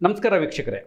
ನಮಸ್ಕಾರ ವೀಕ್ಷಕರೇ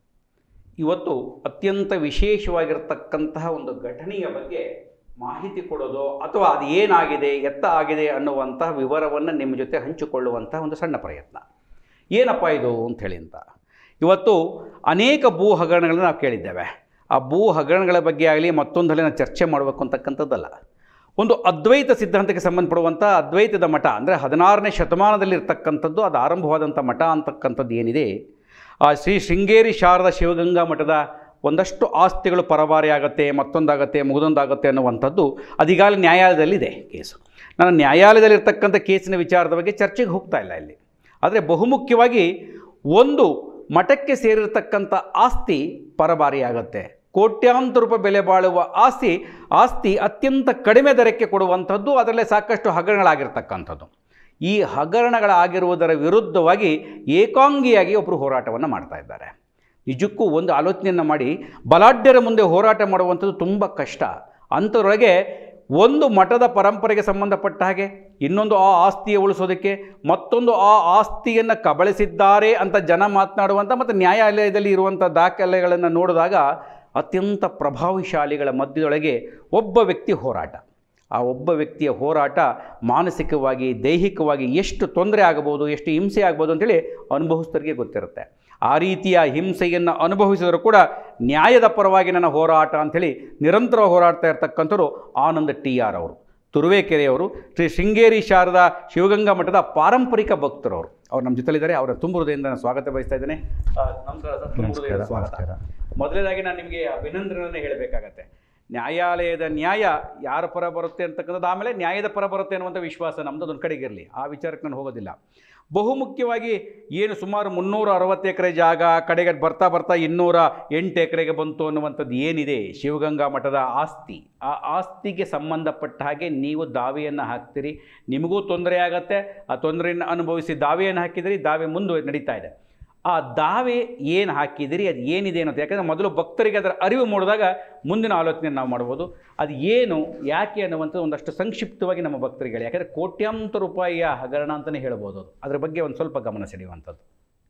ಇವತ್ತು ಅತ್ಯಂತ ವಿಶೇಷವಾಗಿರ್ತಕ್ಕಂತಹ ಒಂದು ಘಟನೆಯ ಬಗ್ಗೆ ಮಾಹಿತಿ ಕೊಡೋದು ಅಥವಾ ಅದು ಏನಾಗಿದೆ ಎತ್ತ ಆಗಿದೆ ಅನ್ನುವಂತಹ ವಿವರವನ್ನು ನಿಮ್ಮ ಜೊತೆ ಹಂಚಿಕೊಳ್ಳುವಂತಹ ಒಂದು ಸಣ್ಣ ಪ್ರಯತ್ನ ಏನಪ್ಪ ಇದು ಅಂಥೇಳಿ ಅಂತ ಇವತ್ತು ಅನೇಕ ಭೂ ಹಗರಣಗಳನ್ನು ನಾವು ಕೇಳಿದ್ದೇವೆ ಆ ಭೂ ಹಗರಣಗಳ ಬಗ್ಗೆ ಆಗಲಿ ಮತ್ತೊಂದಲ್ಲಿ ನಾವು ಚರ್ಚೆ ಮಾಡಬೇಕು ಅಂತಕ್ಕಂಥದ್ದಲ್ಲ ಒಂದು ಅದ್ವೈತ ಸಿದ್ಧಾಂತಕ್ಕೆ ಸಂಬಂಧಪಡುವಂಥ ಅದ್ವೈತದ ಮಠ ಅಂದರೆ ಹದಿನಾರನೇ ಶತಮಾನದಲ್ಲಿರ್ತಕ್ಕಂಥದ್ದು ಅದು ಆರಂಭವಾದಂಥ ಮಠ ಅಂತಕ್ಕಂಥದ್ದು ಏನಿದೆ ಆ ಶ್ರೀ ಶೃಂಗೇರಿ ಶಾರದಾ ಶಿವಗಂಗಾ ಮಠದ ಒಂದಷ್ಟು ಆಸ್ತಿಗಳು ಪರಭಾರಿ ಆಗುತ್ತೆ ಮತ್ತೊಂದಾಗತ್ತೆ ಮುಗಿದೊಂದಾಗುತ್ತೆ ಅನ್ನುವಂಥದ್ದು ಅದೀಗಾಗಲೇ ನ್ಯಾಯಾಲಯದಲ್ಲಿದೆ ಕೇಸು ನಾನು ನ್ಯಾಯಾಲಯದಲ್ಲಿರ್ತಕ್ಕಂಥ ಕೇಸಿನ ವಿಚಾರದ ಬಗ್ಗೆ ಚರ್ಚೆಗೆ ಹೋಗ್ತಾ ಇಲ್ಲ ಇಲ್ಲಿ ಆದರೆ ಬಹುಮುಖ್ಯವಾಗಿ ಒಂದು ಮಠಕ್ಕೆ ಸೇರಿರ್ತಕ್ಕಂಥ ಆಸ್ತಿ ಪರಭಾರಿಯಾಗತ್ತೆ ಕೋಟ್ಯಾಂತರ ರೂಪಾಯಿ ಬೆಲೆ ಬಾಳುವ ಆಸ್ತಿ ಆಸ್ತಿ ಅತ್ಯಂತ ಕಡಿಮೆ ದರಕ್ಕೆ ಕೊಡುವಂಥದ್ದು ಅದರಲ್ಲೇ ಸಾಕಷ್ಟು ಹಗರಣಗಳಾಗಿರ್ತಕ್ಕಂಥದ್ದು ಈ ಹಗರಣಗಳಾಗಿರುವುದರ ವಿರುದ್ಧವಾಗಿ ಏಕಾಂಗಿಯಾಗಿ ಒಬ್ಬರು ಹೋರಾಟವನ್ನು ಮಾಡ್ತಾ ಇದ್ದಾರೆ ನಿಜಕ್ಕೂ ಒಂದು ಆಲೋಚನೆಯನ್ನು ಮಾಡಿ ಬಲಾಢ್ಯರ ಮುಂದೆ ಹೋರಾಟ ಮಾಡುವಂಥದ್ದು ತುಂಬ ಕಷ್ಟ ಅಂಥದ್ರೊಳಗೆ ಒಂದು ಮಠದ ಪರಂಪರೆಗೆ ಸಂಬಂಧಪಟ್ಟ ಹಾಗೆ ಇನ್ನೊಂದು ಆ ಆಸ್ತಿಯ ಉಳಿಸೋದಕ್ಕೆ ಮತ್ತೊಂದು ಆ ಆಸ್ತಿಯನ್ನು ಕಬಳಿಸಿದ್ದಾರೆ ಅಂತ ಜನ ಮಾತನಾಡುವಂಥ ಮತ್ತು ನ್ಯಾಯಾಲಯದಲ್ಲಿ ಇರುವಂಥ ದಾಖಲೆಗಳನ್ನು ನೋಡಿದಾಗ ಅತ್ಯಂತ ಪ್ರಭಾವಶಾಲಿಗಳ ಮಧ್ಯದೊಳಗೆ ಒಬ್ಬ ವ್ಯಕ್ತಿ ಹೋರಾಟ ಆ ಒಬ್ಬ ವ್ಯಕ್ತಿಯ ಹೋರಾಟ ಮಾನಸಿಕವಾಗಿ ದೈಹಿಕವಾಗಿ ಎಷ್ಟು ತೊಂದರೆ ಆಗಬಹುದು ಎಷ್ಟು ಹಿಂಸೆ ಆಗ್ಬೋದು ಅಂತೇಳಿ ಅನುಭವಿಸಿದವರಿಗೆ ಗೊತ್ತಿರುತ್ತೆ ಆ ರೀತಿಯ ಹಿಂಸೆಯನ್ನು ಅನುಭವಿಸಿದರೂ ಕೂಡ ನ್ಯಾಯದ ಪರವಾಗಿ ನನ್ನ ಹೋರಾಟ ಅಂಥೇಳಿ ನಿರಂತರ ಹೋರಾಡ್ತಾ ಇರ್ತಕ್ಕಂಥವ್ರು ಆನಂದ್ ಟಿ ಆರ್ ಅವರು ತುರುವೇಕೆರೆಯವರು ಶ್ರೀ ಶೃಂಗೇರಿ ಶಾರದಾ ಶಿವಗಂಗಾ ಮಠದ ಪಾರಂಪರಿಕ ಭಕ್ತರು ಅವರು ಅವ್ರು ನಮ್ಮ ಜೊತೆಲಿದ್ದಾರೆ ಅವರ ತುಂಬ ಹೃದಯದಿಂದ ನಾನು ಸ್ವಾಗತ ಬಯಸ್ತಾ ಇದ್ದೇನೆ ಆ, ನಮಸ್ಕಾರ ಸರ್ ತುಂಬ ಹೃದಯದ ನಮಸ್ಕಾರ ಸ್ವಾಗತ ನಮಸ್ಕಾರ ಮೊದಲನೇದಾಗಿ ನಾನು ನಿಮಗೆ ಅಭಿನಂದನೆ ಹೇಳಬೇಕಾಗತ್ತೆ ನ್ಯಾಯಾಲಯದ ನ್ಯಾಯ ಯಾರ ಪರ ಬರುತ್ತೆ ಅಂತಕ್ಕಂಥದ್ದು ಆಮೇಲೆ ನ್ಯಾಯದ ಪರ ಬರುತ್ತೆ ಅನ್ನುವಂಥ ವಿಶ್ವಾಸ ನಮ್ಮದು ಅದೊಂದು ಕಡೆಗಿರಲಿ ಆ ವಿಚಾರಕ್ಕೆ ನಾನು ಹೋಗೋದಿಲ್ಲ ಬಹುಮುಖ್ಯವಾಗಿ ಏನು ಸುಮಾರು ಮುನ್ನೂರ ಅರವತ್ತು ಎಕರೆ ಜಾಗ ಕಡೆಗೆ ಬರ್ತಾ ಬರ್ತಾ ಇನ್ನೂರ ಎಂಟು ಎಕರೆಗೆ ಬಂತು ಅನ್ನುವಂಥದ್ದು ಏನಿದೆ ಶಿವಗಂಗಾ ಮಠದ ಆಸ್ತಿ ಆ ಆಸ್ತಿಗೆ ಸಂಬಂಧಪಟ್ಟ ಹಾಗೆ ನೀವು ದಾವೆಯನ್ನು ಹಾಕ್ತೀರಿ ನಿಮಗೂ ತೊಂದರೆ ಆಗತ್ತೆ ಆ ತೊಂದರೆಯನ್ನು ಅನುಭವಿಸಿ ದಾವೆಯನ್ನು ಹಾಕಿದಿರಿ ದಾವೆ ಮುಂದೆ ನಡೀತಾ ಇದೆ ಆ ದಾವೆ ಏನು ಹಾಕಿದಿರಿ ಅದು ಏನಿದೆ ಅನ್ನೋದು ಯಾಕಂದರೆ ಮೊದಲು ಭಕ್ತರಿಗೆ ಅದರ ಅರಿವು ಮೂಡಿದಾಗ ಮುಂದಿನ ಆಲೋಚನೆ ನಾವು ಮಾಡ್ಬೋದು ಅದು ಏನು ಯಾಕೆ ಅನ್ನುವಂಥದ್ದು ಒಂದಷ್ಟು ಸಂಕ್ಷಿಪ್ತವಾಗಿ ನಮ್ಮ ಭಕ್ತರಿಗೆ ಹೇಳಿ ಯಾಕಂದರೆ ಕೋಟ್ಯಾಂತರ ರೂಪಾಯಿಯ ಹಗರಣ ಅಂತಲೇ ಹೇಳ್ಬೋದು ಅದು ಅದ್ರ ಬಗ್ಗೆ ಒಂದು ಸ್ವಲ್ಪ ಗಮನ ಸೆಳೆಯುವಂಥದ್ದು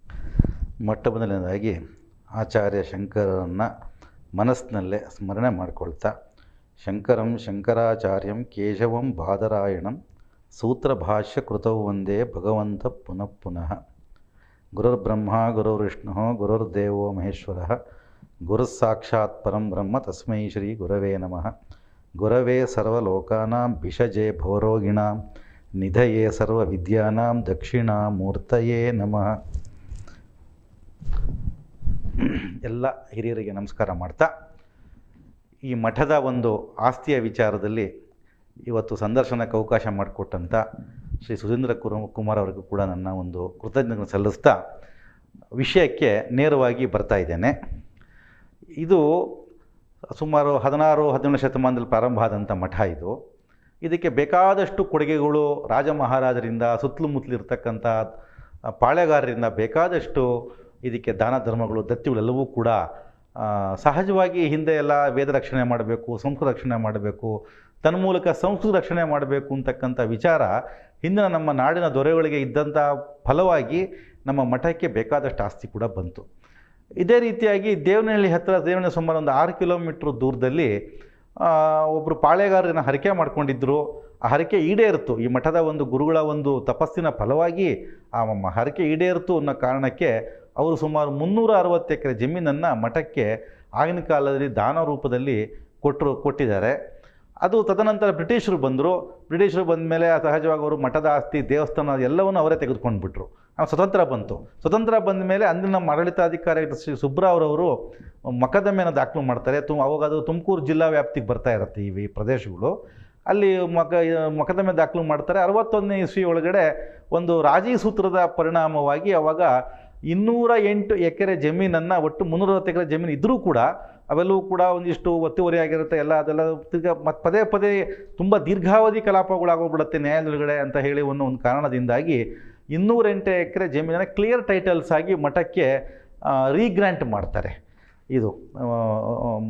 ಮೊಟ್ಟ ಮೊದಲನೇದಾಗಿ ಆಚಾರ್ಯ ಶಂಕರರನ್ನು ಮನಸ್ಸಿನಲ್ಲೇ ಸ್ಮರಣೆ ಮಾಡಿಕೊಳ್ತಾ ಶಂಕರಂ ಶಂಕರಾಚಾರ್ಯಂ ಕೇಶವಂ ಬಾದರಾಯಣಂ ಸೂತ್ರಭಾಷ್ಯ ಕೃತೌ ಒಂದೇ ಭಗವಂತ ಪುನಃ ಪುನಃ ಗುರುರ್ಬ್ರಹ್ಮ ಗುರುರ್ವಿಷ್ಣು ಗುರುರ್ದೇವೋ ಮಹೇಶ್ವರ ಗುರುಸ್ಸಾಕ್ಷಾತ್ ಪರಂ ಬ್ರಹ್ಮ ತಸ್ಮೈ ಶ್ರೀ ಗುರವೇ ನಮಃ ಗುರವೇ ಸರ್ವಲೋಕಾನಾಂ ಭಿಷಜೆ ಭವರೋಗಿಣಾಂ ನಿಧಯೇ ಸರ್ವವಿದ್ಯಾನಾಂ ದಕ್ಷಿಣಾಮೂರ್ತಯೇ ನಮಃ ಎಲ್ಲ ಹಿರಿಯರಿಗೆ ನಮಸ್ಕಾರ ಮಾಡ್ತಾ ಈ ಮಠದ ಒಂದು ಆಸ್ತಿಯ ವಿಚಾರದಲ್ಲಿ ಇವತ್ತು ಸಂದರ್ಶನಕ್ಕೆ ಅವಕಾಶ ಮಾಡಿಕೊಟ್ಟಂಥ ಶ್ರೀ ಸುಧೀಂದ್ರ ಕುರು ಕುಮಾರ್ ಅವರಿಗೂ ಕೂಡ ನನ್ನ ಒಂದು ಕೃತಜ್ಞತೆ ಸಲ್ಲಿಸ್ತಾ ವಿಷಯಕ್ಕೆ ನೇರವಾಗಿ ಬರ್ತಾ ಇದ್ದೇನೆ ಇದು ಸುಮಾರು ಹದಿನಾರು ಹದಿನೇಳು ಶತಮಾನದಲ್ಲಿ ಪ್ರಾರಂಭ ಆದಂಥ ಮಠ ಇದು ಇದಕ್ಕೆ ಬೇಕಾದಷ್ಟು ಕೊಡುಗೆಗಳು ರಾಜ ಮಹಾರಾಜರಿಂದ ಸುತ್ತಲೂ ಮುತ್ತಲು ಇರ್ತಕ್ಕಂಥ ಪಾಳೆಗಾರರಿಂದ ಬೇಕಾದಷ್ಟು ಇದಕ್ಕೆ ದಾನ ಧರ್ಮಗಳು ದತ್ತಿಗಳೆಲ್ಲವೂ ಕೂಡ ಆ, ಸಹಜವಾಗಿ ಹಿಂದೆ ಎಲ್ಲ ವೇದ ರಕ್ಷಣೆ ಮಾಡಬೇಕು ಸಂಸ್ಕೃತ ರಕ್ಷಣೆ ಮಾಡಬೇಕು ತನ್ಮೂಲಕ ಸಂಸ್ಕೃತ ರಕ್ಷಣೆ ಮಾಡಬೇಕು ಅಂತಕ್ಕಂಥ ವಿಚಾರ ಹಿಂದಿನ ನಮ್ಮ ನಾಡಿನ ದೊರೆಗಳಿಗೆ ಇದ್ದಂಥ ಫಲವಾಗಿ ನಮ್ಮ ಮಠಕ್ಕೆ ಬೇಕಾದಷ್ಟು ಆಸ್ತಿ ಕೂಡ ಬಂತು ಇದೇ ರೀತಿಯಾಗಿ ದೇವನಹಳ್ಳಿ ಹತ್ತಿರ ದೇವನಹಳ್ಳಿ ಸುಮಾರು ಒಂದು ಆರು ಕಿಲೋಮೀಟ್ರ್ ದೂರದಲ್ಲಿ ಆ, ಒಬ್ಬರು ಪಾಳೆಗಾರರನ್ನ ಹರಕೆ ಮಾಡ್ಕೊಂಡಿದ್ದರು ಆ ಹರಕೆ ಈಡೇರಿತು ಈ ಮಠದ ಒಂದು ಗುರುಗಳ ಒಂದು ತಪಸ್ಸಿನ ಫಲವಾಗಿ ಆ ಮ- ಹರಕೆ ಈಡೇರಿತು ಅನ್ನೋ ಕಾರಣಕ್ಕೆ ಅವರು ಸುಮಾರು ಮುನ್ನೂರ ಅರವತ್ತು ಎಕರೆ ಜಮೀನನ್ನು ಮಠಕ್ಕೆ ಆಗಿನ ಕಾಲದಲ್ಲಿ ದಾನ ರೂಪದಲ್ಲಿ ಕೊಟ್ಟರು ಕೊಟ್ಟಿದ್ದಾರೆ ಅದು ತದನಂತರ ಬ್ರಿಟಿಷರು ಬಂದರು ಬ್ರಿಟಿಷರು ಬಂದ ಮೇಲೆ ಸಹಜವಾಗಿ ಅವರು ಮಠದ ಆಸ್ತಿ ದೇವಸ್ಥಾನ ಎಲ್ಲವನ್ನು ಅವರೇ ತೆಗೆದುಕೊಂಡು ಬಿಟ್ರು ಆ ಸ್ವತಂತ್ರ ಬಂತು ಸ್ವತಂತ್ರ ಬಂದ ಮೇಲೆ ಅಂದಿನ ನಮ್ಮ ಆಡಳಿತಾಧಿಕಾರಿ ಶ್ರೀ ಸುಬ್ರಾವ್ರವರು ಮೊಕದ್ದಮೆಯನ್ನು ದಾಖಲು ಮಾಡ್ತಾರೆ ತು ಅವಾಗ ಅದು ತುಮಕೂರು ಜಿಲ್ಲಾ ವ್ಯಾಪ್ತಿಗೆ ಬರ್ತಾ ಇರುತ್ತೆ ಈ ಈ ಪ್ರದೇಶಗಳು ಅಲ್ಲಿ ಮೊಕ ಮೊಕದ್ದಮೆ ದಾಖಲು ಮಾಡ್ತಾರೆ ಅರವತ್ತೊಂದನೇ ಇಸ್ವಿ ಒಳಗಡೆ ಒಂದು ರಾಜಿ ಸೂತ್ರದ ಪರಿಣಾಮವಾಗಿ ಅವಾಗ ಇನ್ನೂರ ಎಂಟು ಎಕರೆ ಜಮೀನನ್ನು ಒಟ್ಟು ಮುನ್ನೂರವತ್ತು ಎಕರೆ ಜಮೀನು ಇದ್ದರೂ ಕೂಡ ಅವೆಲ್ಲವೂ ಕೂಡ ಒಂದಿಷ್ಟು ಒತ್ತುವರಿ ಆಗಿರುತ್ತೆ ಎಲ್ಲ ಅದೆಲ್ಲ ತಿರ್ಗಾ ಮತ್ತು ಪದೇ ಪದೇ ತುಂಬ ದೀರ್ಘಾವಧಿ ಕಲಾಪಗಳಾಗೋಗ್ಬಿಡುತ್ತೆ ನ್ಯಾಯಾಲಯದೊಳಗಡೆ ಅಂತ ಹೇಳಿ ಅನ್ನೋ ಒಂದು ಕಾರಣದಿಂದಾಗಿ ಇನ್ನೂರೆಂಟು ಎಕರೆ ಜಮೀನನ್ನು ಕ್ಲಿಯರ್ ಟೈಟಲ್ಸ್ ಆಗಿ ಮಠಕ್ಕೆ ರೀಗ್ರ್ಯಾಂಟ್ ಮಾಡ್ತಾರೆ ಇದು ಆ, ಮ್,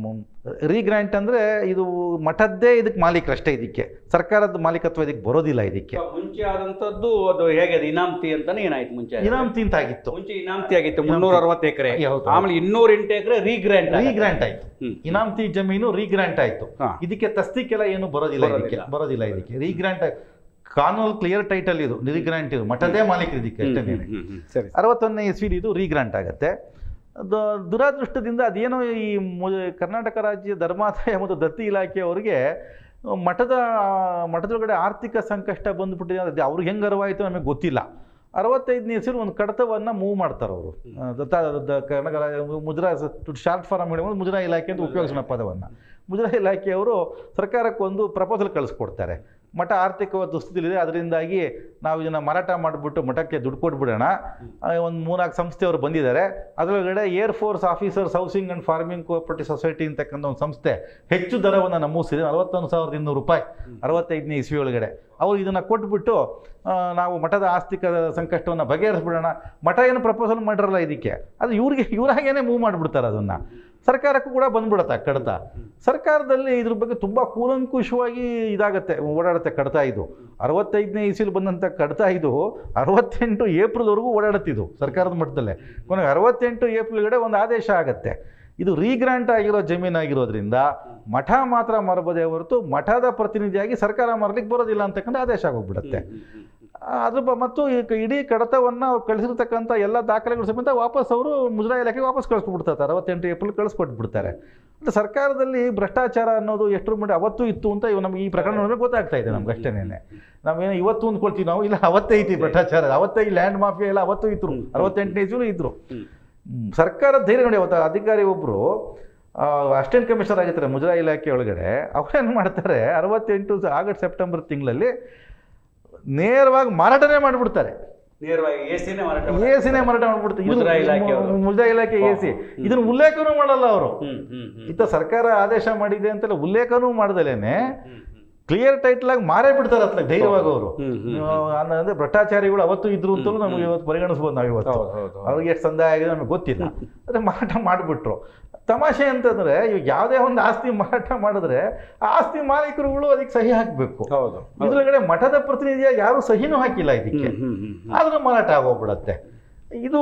ರೀಗ್ರಾಂಟ್ ಅಂದರೆ ಇದು ಮಠದ್ದೇ ಇದಕ್ಕೆ ಮಾಲೀಕರಷ್ಟೇ ಇದಕ್ಕೆ ಸರ್ಕಾರದ ಮಾಲೀಕತ್ವ ಇದಕ್ಕೆ ಬರೋದಿಲ್ಲ ಇದಕ್ಕೆ ಮುಂಚೆ ಆದಂತದ್ದು ಅದು ಹೇಗೆ ಅದು ಇನಾಮ್ತಿ ಅಂತಾನೆ ಏನಾಯ್ತು ಮುಂಚೆ ಇನಾಮ್ ತಿಂತಾಗಿತ್ತು ಮುಂಚೆ ಇನಾಮ್ತಿ ಆಗಿತ್ತು ಮುನ್ನೂರ ಅರವತ್ತು ಎಕರೆ ಹೌದು. ಆಮೇಲೆ ಇನ್ನೂರ ಎಂಟು ಎಕರೆ ರೀಗ್ರಾಂಟ್ ರೀಗ್ರಾಂಟ್ ಆಯ್ತು ಹ್ಮ್. ಇನಾಮ್ತಿ ಜಮೀನು ರೀಗ್ರಾಂಟ್ ಆಯ್ತು ಹಾ. ಇದಕ್ಕೆ ತಸ್ತಿಕ್ಕೆಲ್ಲ ಏನು ಬರೋದಿಲ್ಲ ಇದಕ್ಕೆ ಬರೋದಿಲ್ಲ. ಬರೋದಿಲ್ಲ ಇದಕ್ಕೆ ರೀಗ್ರಾಂಟ್ ಕಾನೂನು ಕ್ಲಿಯರ್ ಟೈಟಲ್ ಇದು ರೀಗ್ರಾಂಟ್ ಇದು ಮಠದೇ ಮಾಲೀಕರು ಇದಕ್ಕೆ ಅಷ್ಟೇ ಸರಿ ಅರವತ್ತೊಂದನೇ ಇಸ್ವಿಲಿ ಇದು ರೀಗ್ರಾಂಟ್ ಆಗುತ್ತೆ ಅದು ದುರಾದೃಷ್ಟದಿಂದ ಅದೇನೋ ಈ ಮು ಕರ್ನಾಟಕ ರಾಜ್ಯ ಧರ್ಮಾದಾಯ ಮತ್ತು ದತ್ತಿ ಇಲಾಖೆಯವರಿಗೆ ಮಠದ ಮಠದೊಳಗಡೆ ಆರ್ಥಿಕ ಸಂಕಷ್ಟ ಬಂದುಬಿಟ್ಟಿದೆ ಅದು ಅವ್ರಿಗೆ ಹೆಂಗೆ ಅರಿವಾಯಿತು ನಮಗೆ ಗೊತ್ತಿಲ್ಲ ಅರವತ್ತೈದನೇ ಇಸ್ವಿಲಿ ಒಂದು ಕಡತವನ್ನು ಮೂವ್ ಮಾಡ್ತಾರೆ ಅವರು ದತ್ತ ದ- ಕರ್ನಾಟಕ ರಾಜ್ಯ ಮುದ್ರಾ ಶಾರ್ಟ್ ಫಾರಮ್ ಹೇಳಿ ಮುದ್ರಾ ಇಲಾಖೆ ಅಂತ ಉಪಯೋಗಿಸೋಣ ಪದವನ್ನು ಮುದ್ರಾ ಇಲಾಖೆಯವರು ಸರ್ಕಾರಕ್ಕೊಂದು ಪ್ರಪೋಸಲ್ ಕಳಿಸ್ಕೊಡ್ತಾರೆ ಮಠ ಆರ್ಥಿಕ ದುಸ್ಥಿತಿಲಿದೆ ಅದರಿಂದಾಗಿ ನಾವು ಇದನ್ನು ಮಾರಾಟ ಮಾಡಿಬಿಟ್ಟು ಮಠಕ್ಕೆ ದುಡ್ಡು ಕೊಟ್ಬಿಡೋಣ ಒಂದು ಮೂರ್ನಾಲ್ಕು ಸಂಸ್ಥೆಯವರು ಬಂದಿದ್ದಾರೆ ಅದರೊಳಗಡೆ air force officers housing and farming cooperative society ಅಂತಕ್ಕಂಥ ಒಂದು ಸಂಸ್ಥೆ ಹೆಚ್ಚು ದರವನ್ನು ನಮೂಸಿದೆ ನಲವತ್ತೊಂದು ಸಾವಿರದ ಇನ್ನೂರು ರೂಪಾಯಿ ಅರವತ್ತೈದನೇ ಇಸ್ವಿ ಒಳಗಡೆ ಅವರು ಇದನ್ನು ಕೊಟ್ಬಿಟ್ಟು ಆ, ನಾವು ಮಠದ ಆಸ್ತಿಕ ಸಂಕಷ್ಟವನ್ನು ಬಗೆಹರಿಸ್ಬಿಡೋಣ ಮಠ ಏನು ಪ್ರಪೋಸಲ್ ಮಾಡಿರಲ್ಲ ಇದಕ್ಕೆ ಅದು ಇವ್ರಿಗೆ ಇವರಾಗೇನೆ ಮೂವ್ ಮಾಡಿಬಿಡ್ತಾರೆ ಅದನ್ನು ಸರ್ಕಾರಕ್ಕೂ ಕೂಡ ಬಂದ್ಬಿಡುತ್ತೆ ಆ ಕಡತ ಸರ್ಕಾರದಲ್ಲಿ ಇದ್ರ ಬಗ್ಗೆ ತುಂಬ ಕೂಲಂಕುಷವಾಗಿ ಇದಾಗುತ್ತೆ ಓಡಾಡುತ್ತೆ ಕಡತ ಇದು ಅರವತ್ತೈದನೇ ಇಸಿಲು ಬಂದಂಥ ಕಡತ ಇದು ಅರವತ್ತೆಂಟು ಏಪ್ರಿಲ್ವರೆಗೂ ಓಡಾಡುತ್ತಿದ್ದು ಸರ್ಕಾರದ ಮಟ್ಟದಲ್ಲೇ ಕೊನೆಗೆ ಅರವತ್ತೆಂಟು ಏಪ್ರಿಲ್ಗಡೆ ಒಂದು ಆದೇಶ ಆಗುತ್ತೆ ಇದು ರೀಗ್ರಾಂಟ್ ಆಗಿರೋ ಜಮೀನಾಗಿರೋದ್ರಿಂದ ಮಠ ಮಾತ್ರ ಮಾರಬೋದೇ ಹೊರತು ಮಠದ ಪ್ರತಿನಿಧಿಯಾಗಿ ಸರ್ಕಾರ ಮಾರಲಿಕ್ಕೆ ಬರೋದಿಲ್ಲ ಅಂತಕ್ಕಂಥ ಆದೇಶ ಆಗೋಗ್ಬಿಡುತ್ತೆ ಅದ್ರ ಬ- ಮತ್ತು ಈ ಕ- ಇಡೀ ಕಡತವನ್ನು ಅವ್ರು ಕಳಿಸಿರ್ತಕ್ಕಂಥ ಎಲ್ಲ ದಾಖಲೆಗಳು ಸಮೇತ ವಾಪಸ್ ಅವರು ಮುಜರಾ ಇಲಾಖೆಗೆ ವಾಪಸ್ ಕಳಿಸ್ಕೊಬಿಡ್ತಾರೆ ಅರವತ್ತೆಂಟು ಏಪ್ರಿಲ್ ಕಳಿಸ್ಕೊಟ್ಬಿಡ್ತಾರೆ ಅಂದರೆ ಸರ್ಕಾರದಲ್ಲಿ ಭ್ರಷ್ಟಾಚಾರ ಅನ್ನೋದು ಎಷ್ಟರ ಮಟ್ಟ ಅವತ್ತೂ ಇತ್ತು ಅಂತ ಇವ್ ನಮ್ಗೆ ಈ ಪ್ರಕರಣ ನೋಡಿದ್ರೆ ಗೊತ್ತಾಗ್ತಾ ಇದೆ ನಮ್ಗೆ ಅಷ್ಟೇನೆ ನಾವೇನು ಇವತ್ತು ಅಂದ್ಕೊಳ್ತೀವಿ ನಾವು ಇಲ್ಲ ಅವತ್ತೇ ಐತಿ ಭ್ರಷ್ಟಾಚಾರ ಅವತ್ತೇ ಈ ಲ್ಯಾಂಡ್ ಮಾಫಿಯಾ ಎಲ್ಲ ಅವತ್ತೂ ಇದ್ರು ಅರವತ್ತೆಂಟನೇ ಇದ್ರು ಇದ್ರು ಹ್ಮ್. ಸರ್ಕಾರ ಧೈರ್ಯ ನೋಡಿ ಅವತ್ತು ಅಧಿಕಾರಿ ಒಬ್ಬರು ಅಸಿಸ್ಟೆಂಟ್ ಕಮಿಷನರ್ ಆಗಿರ್ತಾರೆ ಮುಜರಾ ಇಲಾಖೆ ಒಳಗಡೆ ಅವ್ರೇನು ಮಾಡ್ತಾರೆ ಅರವತ್ತೆಂಟು ಆಗಸ್ಟ್ ಸೆಪ್ಟೆಂಬರ್ ತಿಂಗಳಲ್ಲಿ ನೇರವಾಗಿ ಮಾರಾಟನೇ ಮಾಡಿಬಿಡ್ತಾರೆ ನೇರವಾಗಿ ಎಸಿನೇ ಮಾರಾಟ ಎ ಸಿನೇ ಮಾರಾಟ ಮಾಡ್ಬಿಡ್ತಾರೆ ಇದು ಮುಜರಾ ಇಲಾಖೆಯವರು. ಮುಜರಾ ಇಲಾಖೆ ಎ ಸಿ ಇದನ್ನ ಉಲ್ಲೇಖನೂ ಮಾಡಲ್ಲ ಅವರು ಹ್ಮ್ ಹ್ಮ್ ಹ್ಮ್ ಇತ್ತ ಸರ್ಕಾರ ಆದೇಶ ಮಾಡಿದೆ ಅಂತೆಲ್ಲ ಉಲ್ಲೇಖನೂ ಮಾಡ್ದಲೇನೆ ಕ್ಲಿಯರ್ ಟೈಟ್ಲ್ ಆಗಿ ಮಾರೇ ಬಿಡ್ತಾರೆ ಅತ್ಲಾಗ ಧೈರ್ಯವಾಗಿ ಅವರು ಹ್ಮ್, ಹ್ಮ್, ಅಂದ್ರೆ ಭ್ರಷ್ಟಾಚಾರಿಗಳು ಅವತ್ತು ಇದ್ರು ಅಂತಲೂ ನಮಗೆ ಇವತ್ತು ಪರಿಗಣಿಸ್ಬೋದು ನಾವು ಇವತ್ತು ಹೌದು, ಹೌದು, ಹೌದು. ಅವ್ರಿಗೆ ಎಷ್ಟು ಸಂದಾಯ ಆಗಿದೆ ನಮಗೆ ಗೊತ್ತಿಲ್ಲ ಅದೇ ಮಾರಾಟ ಮಾಡಿಬಿಟ್ರು ತಮಾಷೆ ಅಂತಂದ್ರೆ ಇವಾಗ ಯಾವುದೇ ಒಂದು ಆಸ್ತಿ ಮಾರಾಟ ಮಾಡಿದ್ರೆ ಆ ಆಸ್ತಿ ಮಾಲೀಕರುಗಳು ಅದಕ್ಕೆ ಸಹಿ ಹಾಕಬೇಕು ಹೌದು ಇದ್ರೊಳಗಡೆ ಮಠದ ಪ್ರತಿನಿಧಿಯಾಗಿ ಯಾರು ಸಹಿನೂ ಹಾಕಿಲ್ಲ ಇದಕ್ಕೆ ಹ್ಮ್ ಹ್ಮ್ ಹ್ಮ್ ಆದ್ರೂ ಮಾರಾಟ ಆಗೋಗ್ಬಿಡತ್ತೆ ಇದು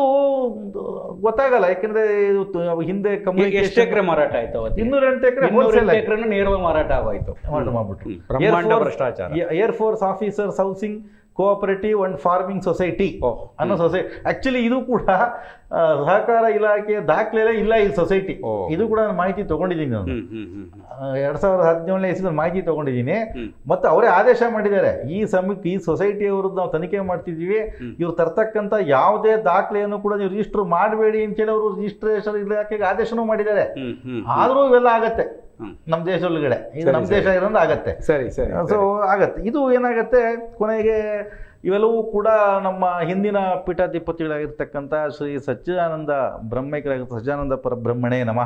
ಗೊತ್ತಾಗಲ್ಲ ಯಾಕಂದ್ರೆ ಇದು ತ- ಹಿಂದೆ ಈಗ ಎಷ್ಟು ಕಮ್ಯುನಿಕೇಶನ್ ಎಕರೆ ಮಾರಾಟ ಆಯ್ತು ಅವತ್ತು ಇನ್ನೂರ ಎಂಟು ಎಕರೆ ಇನ್ನೂರ ಎಂಟು ಎಕರೆನು ನೇರವಾಗಿ ಮಾರಾಟ ಆಗೋಯ್ತು ಮಾರಾಟ ಮಾಡ್ಬಿಟ್ರು ಹ್ಮ್. ಬ್ರಹ್ಮಾಂಡ ಭ್ರಷ್ಟಾಚಾರ air force officers housing cooperative and farming society ಓಹ್. ಅನ್ನೋ ಸೊಸೈಟಿ ಆಕ್ಚುಲಿ ಇದು ಕೂಡ ಆ, ಸಹಕಾರ ಇಲಾಖೆಯ ದಾಖಲೆ ಇಲ್ಲ ಈ ಸೊಸೈಟಿ ಓ. ಇದು ಕೂಡ ನಾನು ಮಾಹಿತಿ ತಗೊಂಡಿದ್ದೀನಿ ನಾನು ಹ್ಮ್ ಹ್ಮ್ ಹ್ಮ್ ಹ್ಮ್. ಆ, ಎರಡ್ ಸಾವಿರದ ಹದಿನೇಳನೇ ಇಸ್ವಿನಲ್ಲಿ ಮಾಹಿತಿ ತಗೊಂಡಿದ್ದೀನಿ ಹ್ಮ್. ಮತ್ತು ಅವರೇ ಆದೇಶ ಮಾಡಿದ್ದಾರೆ ಈ ಸಮಿತಿ ಈ ಸೊಸೈಟಿಯ ವಿರುದ್ಧ ನಾವು ತನಿಖೆ ಮಾಡ್ತಿದ್ದೀವಿ ಇವ್ರು ತರ್ತಕ್ಕಂಥ ಯಾವುದೇ ದಾಖಲೆಯನ್ನು ಕೂಡ ನೀವು ರಿಜಿಸ್ಟರ್ ಮಾಡಬೇಡಿ ಅಂತೇಳಿ ಅವರು ರಿಜಿಸ್ಟ್ರೇಷನ್ ಇಲಾಖೆಗೆ ಆದೇಶನೂ ಮಾಡಿದ್ದಾರೆ ಹ್ಮ್ ಹ್ಮ್ ಆದರೂ ಇವೆಲ್ಲ ಆಗತ್ತೆ ಹ್ಮ್. ನಮ್ಮ ದೇಶದೊಳಗಡೆ ಇದು ಸರಿ, ನಮ್ಮ ಸರಿ. ದೇಶ ಇರೋದು ಆಗತ್ತೆ ಸರಿ ಸರಿ ಸೊ ಆಗತ್ತೆ ಇದು ಏನಾಗತ್ತೆ ಕೊನೆಗೆ ಇವೆಲ್ಲವೂ ಕೂಡ ನಮ್ಮ ಹಿಂದಿನ ಪೀಠಾಧಿಪತಿಗಳಾಗಿರ್ತಕ್ಕಂಥ ಶ್ರೀ ಸಚ್ಚಿದಾನಂದ ಬ್ರಹ್ಮೈಕರಾಗಿರ್ತ ಸಚ್ಚಿದಾನಂದ ಪರಬ್ರಹ್ಮಣೇ ನಮಃ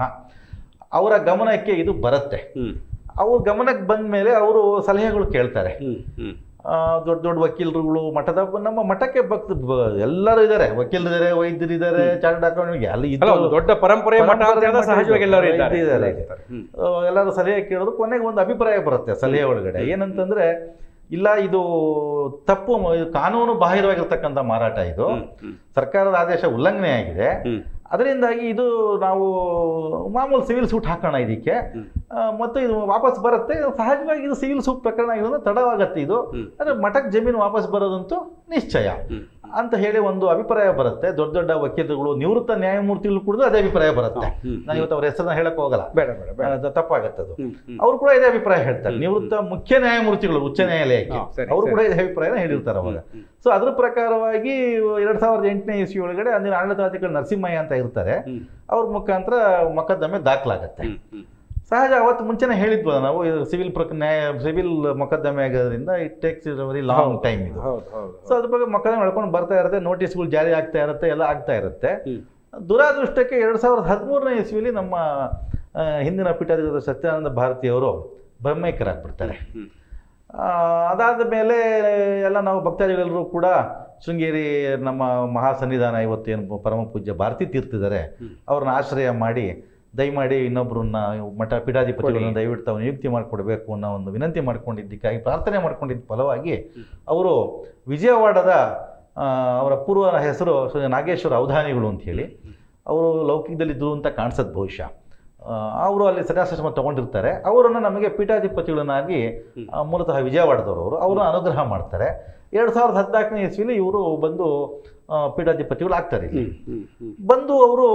ಅವರ ಗಮನಕ್ಕೆ ಇದು ಬರುತ್ತೆ ಹ್ಮ್ ಅವ್ರ ಗಮನಕ್ಕೆ ಬಂದ ಮೇಲೆ ಅವರು ಸಲಹೆಗಳು ಕೇಳ್ತಾರೆ ಹ್ಮ್ ಹ್ಮ್ ಆ, ದೊಡ್ಡ ದೊಡ್ಡ ವಕೀಲರುಗಳು ಮಠದ ನಮ್ಮ ಮಠಕ್ಕೆ ಭಕ್ತ ಬ- ಎಲ್ಲರೂ ಇದ್ದಾರೆ ವಕೀಲರಿದ್ದಾರೆ ವೈದ್ಯರಿದ್ದಾರೆ ಚಾರ್ಟರ್ಡ್ ಅಕೌಂಟ್ ಅಲ್ಲಿ ಅಲ್ಲ ಒಂದು ಇದ್ದು ದೊಡ್ಡ ಪರಂಪರೆ ಮಠ ಅಂತ ಹೇಳಿದ್ರೆ ಪರಂಪರೆ ಸಹಜವಾಗಿ ಎಲ್ಲರೂ ಮಠ ಇದ್ದಾರೆ ಇದ್ದಾರೆ. ಹ್ಮ್. ಆ, ಎಲ್ಲರೂ ಸಲಹೆ ಕೇಳೋದು ಕೊನೆಗೆ ಒಂದು ಅಭಿಪ್ರಾಯ ಬರುತ್ತೆ ಸಲಹೆ ಒಳಗಡೆ ಏನಂತಂದ್ರೆ ಇಲ್ಲ ಇದು ತಪ್ಪು ಮ- ಇದು ಕಾನೂನು ಬಾಹಿರವಾಗಿರ್ತಕ್ಕಂಥ ಮಾರಾಟ ಇದು ಹ್ಮ್, ಹ್ಮ್, ಸರ್ಕಾರದ ಆದೇಶ ಉಲ್ಲಂಘನೆ ಆಗಿದೆ ಹ್ಮ್. ಅದರಿಂದಾಗಿ ಇದು ನಾವು ಮಾಮೂಲು ಸಿವಿಲ್ ಸೂಟ್ ಹಾಕೋಣ ಇದಕ್ಕೆ ಹ್ಮ್. ಆ, ಮತ್ತು ಇದು ವಾಪಸ್ ಬರುತ್ತೆ ಸಹಜವಾಗಿ ಇದು ಸಿವಿಲ್ ಸೂಟ್ ಪ್ರಕರಣ ಆಗಿರೋದ್ರಿಂದ ತಡವಾಗತ್ತೆ ಇದು ಹ್ಮ್. ಆದರೆ ಮಠಕ್ಕೆ ಜಮೀನು ವಾಪಸ್ ಬರೋದಂತೂ ನಿಶ್ಚಯ ಹ್ಮ್. ಅಂತ ಹೇಳಿ ಒಂದು ಅಭಿಪ್ರಾಯ ಬರುತ್ತೆ ದೊಡ್ಡ ದೊಡ್ಡ ವಕೀಲರುಗಳು ನಿವೃತ್ತ ನ್ಯಾಯಮೂರ್ತಿಗಳು ಕೂಡ ಅದೇ ಅಭಿಪ್ರಾಯ ಬರುತ್ತೆ ಹ್ಮ್. ನಾನು ಇವತ್ತು ಅವ್ರ ಹೆಸರನ್ನ ಹೇಳಕ್ ಹೋಗಲ್ಲ ಬೇಡ ಬೇಡ ಬೇಡ ಅದು ತಪ್ಪಾಗತ್ತೆ ಅದು ಹ್ಮ್, ಹ್ಮ್. ಅವ್ರು ಕೂಡ ಇದೇ ಅಭಿಪ್ರಾಯ ಹೇಳ್ತಾರೆ ನಿವೃತ್ತ ಮುಖ್ಯ ನ್ಯಾಯಮೂರ್ತಿಗಳು ಉಚ್ಚ ನ್ಯಾಯಾಲಯಕ್ಕೆ ಹಾ, ಸರಿ, ಅವರು ಸರಿ. ಕೂಡ ಇದೇ ಅಭಿಪ್ರಾಯನ ಹೇಳಿರ್ತಾರೆ ಅವಾಗ ಹ್ಮ್, ಸೊ ಅದ್ರ ಪ್ರಕಾರವಾಗಿ ಎರಡ್ ಸಾವಿರದ ಎಂಟನೇ ಇಸ್ವಿ ಒಳಗಡೆ ಅಂದಿನ ಆಡಳಿತಾಧಿಕಾರಿ ನರಸಿಂಹಯ್ಯ ಅಂತ ಇರ್ತಾರೆ ಹ್ಮ್, ಅವ್ರ ಮುಖಾಂತರ ಮೊಕದ್ದಮೆ ದಾಖಲಾಗತ್ತೆ ಹ್ಮ್, ಹ್ಮ್. ಸಹಜ ಅವತ್ತು ಮುಂಚೆನೇ ಹೇಳಿದ್ವಲ್ಲ ನಾವು ಸಿವಿಲ್ ಪ್ರಕ ನ್ಯಾಯ ಸಿವಿಲ್ ಮೊಕದ್ದಮೆ ಆಗೋದ್ರಿಂದ it takes very long time ಇದು ಹೌದು ಹೌದು ಸೊ ಅದ್ರ ಬಗ್ಗೆ ಮೊಕದ್ದಮೆ ನಡ್ಕೊಂಡು ಬರ್ತಾ ಇರುತ್ತೆ ನೋಟಿಸ್ಗಳು ಜಾರಿ ಆಗ್ತಾ ಇರುತ್ತೆ ಎಲ್ಲ ಆಗ್ತಾ ಇರುತ್ತೆ ಹ್ಮ್. ದುರಾದೃಷ್ಟಕ್ಕೆ ಎರಡು ಸಾವಿರದ ಹದಿಮೂರನೇ ಇಸ್ವಿಲಿ ನಮ್ಮ ಆ, ಹಿಂದಿನ ಪೀಠಾಧಿಪತಿ ಸತ್ಯಾನಂದ ಭಾರತಿಯವರು ಬ್ರಹ್ಮೈಕ್ಯರಾಗ್ಬಿಡ್ತಾರೆ ಹ್ಮ್. ಆ, ಅದಾದ ಮೇಲೆ ಎಲ್ಲ ನಾವು ಭಕ್ತಾದಿಗಳೆಲ್ಲರೂ ಕೂಡ ಶೃಂಗೇರಿ ನಮ್ಮ ಮಹಾಸನ್ನಿಧಾನ ಇವತ್ತು ಏನು ಪರಮ ಪೂಜ್ಯ ಭಾರತಿ ತೀರ್ತಿದ್ದಾರೆ ಹ್ಮ್. ಅವ್ರನ್ನ ಆಶ್ರಯ ಮಾಡಿ ದಯಮಾಡಿ ಇನ್ನೊಬ್ಬರನ್ನ ಮಠ ಪೀಠಾಧಿಪತಿಗಳನ್ನ ದಯವಿಟ್ಟು ತಾವು ನಿಯುಕ್ತಿ ಮಾಡಿಕೊಡ್ಬೇಕು ಅನ್ನೋ ಒಂದು ವಿನಂತಿ ಮಾಡ್ಕೊಂಡಿದ್ದಕ್ಕಾಗಿ ಪ್ರಾರ್ಥನೆ ಮಾಡ್ಕೊಂಡಿದ್ದ ಫಲವಾಗಿ ಅವರು ವಿಜಯವಾಡದ ಆ, ಅವರ ಪೂರ್ವ ಹೆಸರು ಶ್ರೀ ನಾಗೇಶ್ವರ ಅವಧಾನಿಗಳು ಅಂತ ಹೇಳಿ ಅವರು ಲೌಕಿಕದಲ್ಲಿದ್ದರು ಅಂತ ಕಾಣಿಸೋದು ಬಹುಶಃ ಅವರು ಅಲ್ಲಿ ಸನ್ಯಾಸಾಶ್ರಮ ತಗೊಂಡಿರ್ತಾರೆ ಅವರನ್ನು ನಮಗೆ ಪೀಠಾಧಿಪತಿಗಳನ್ನಾಗಿ ಆ, ಮೂಲತಃ ವಿಜಯವಾಡದವರು ಅವರು ಅವ್ರನ್ನ ಅನುಗ್ರಹ ಮಾಡ್ತಾರೆ ಎರಡು ಸಾವಿರದ ಹದಿನಾಲ್ಕನೇ ಇಸ್ವಿಲಿ ಇವರು ಬಂದು ಆ, ಪೀಠಾಧಿಪತಿಗಳು ಆಗ್ತಾರೆ ಇಲ್ಲಿ. ಹ್ಮ್ ಹ್ಮ್ ಬಂದು ಅವರು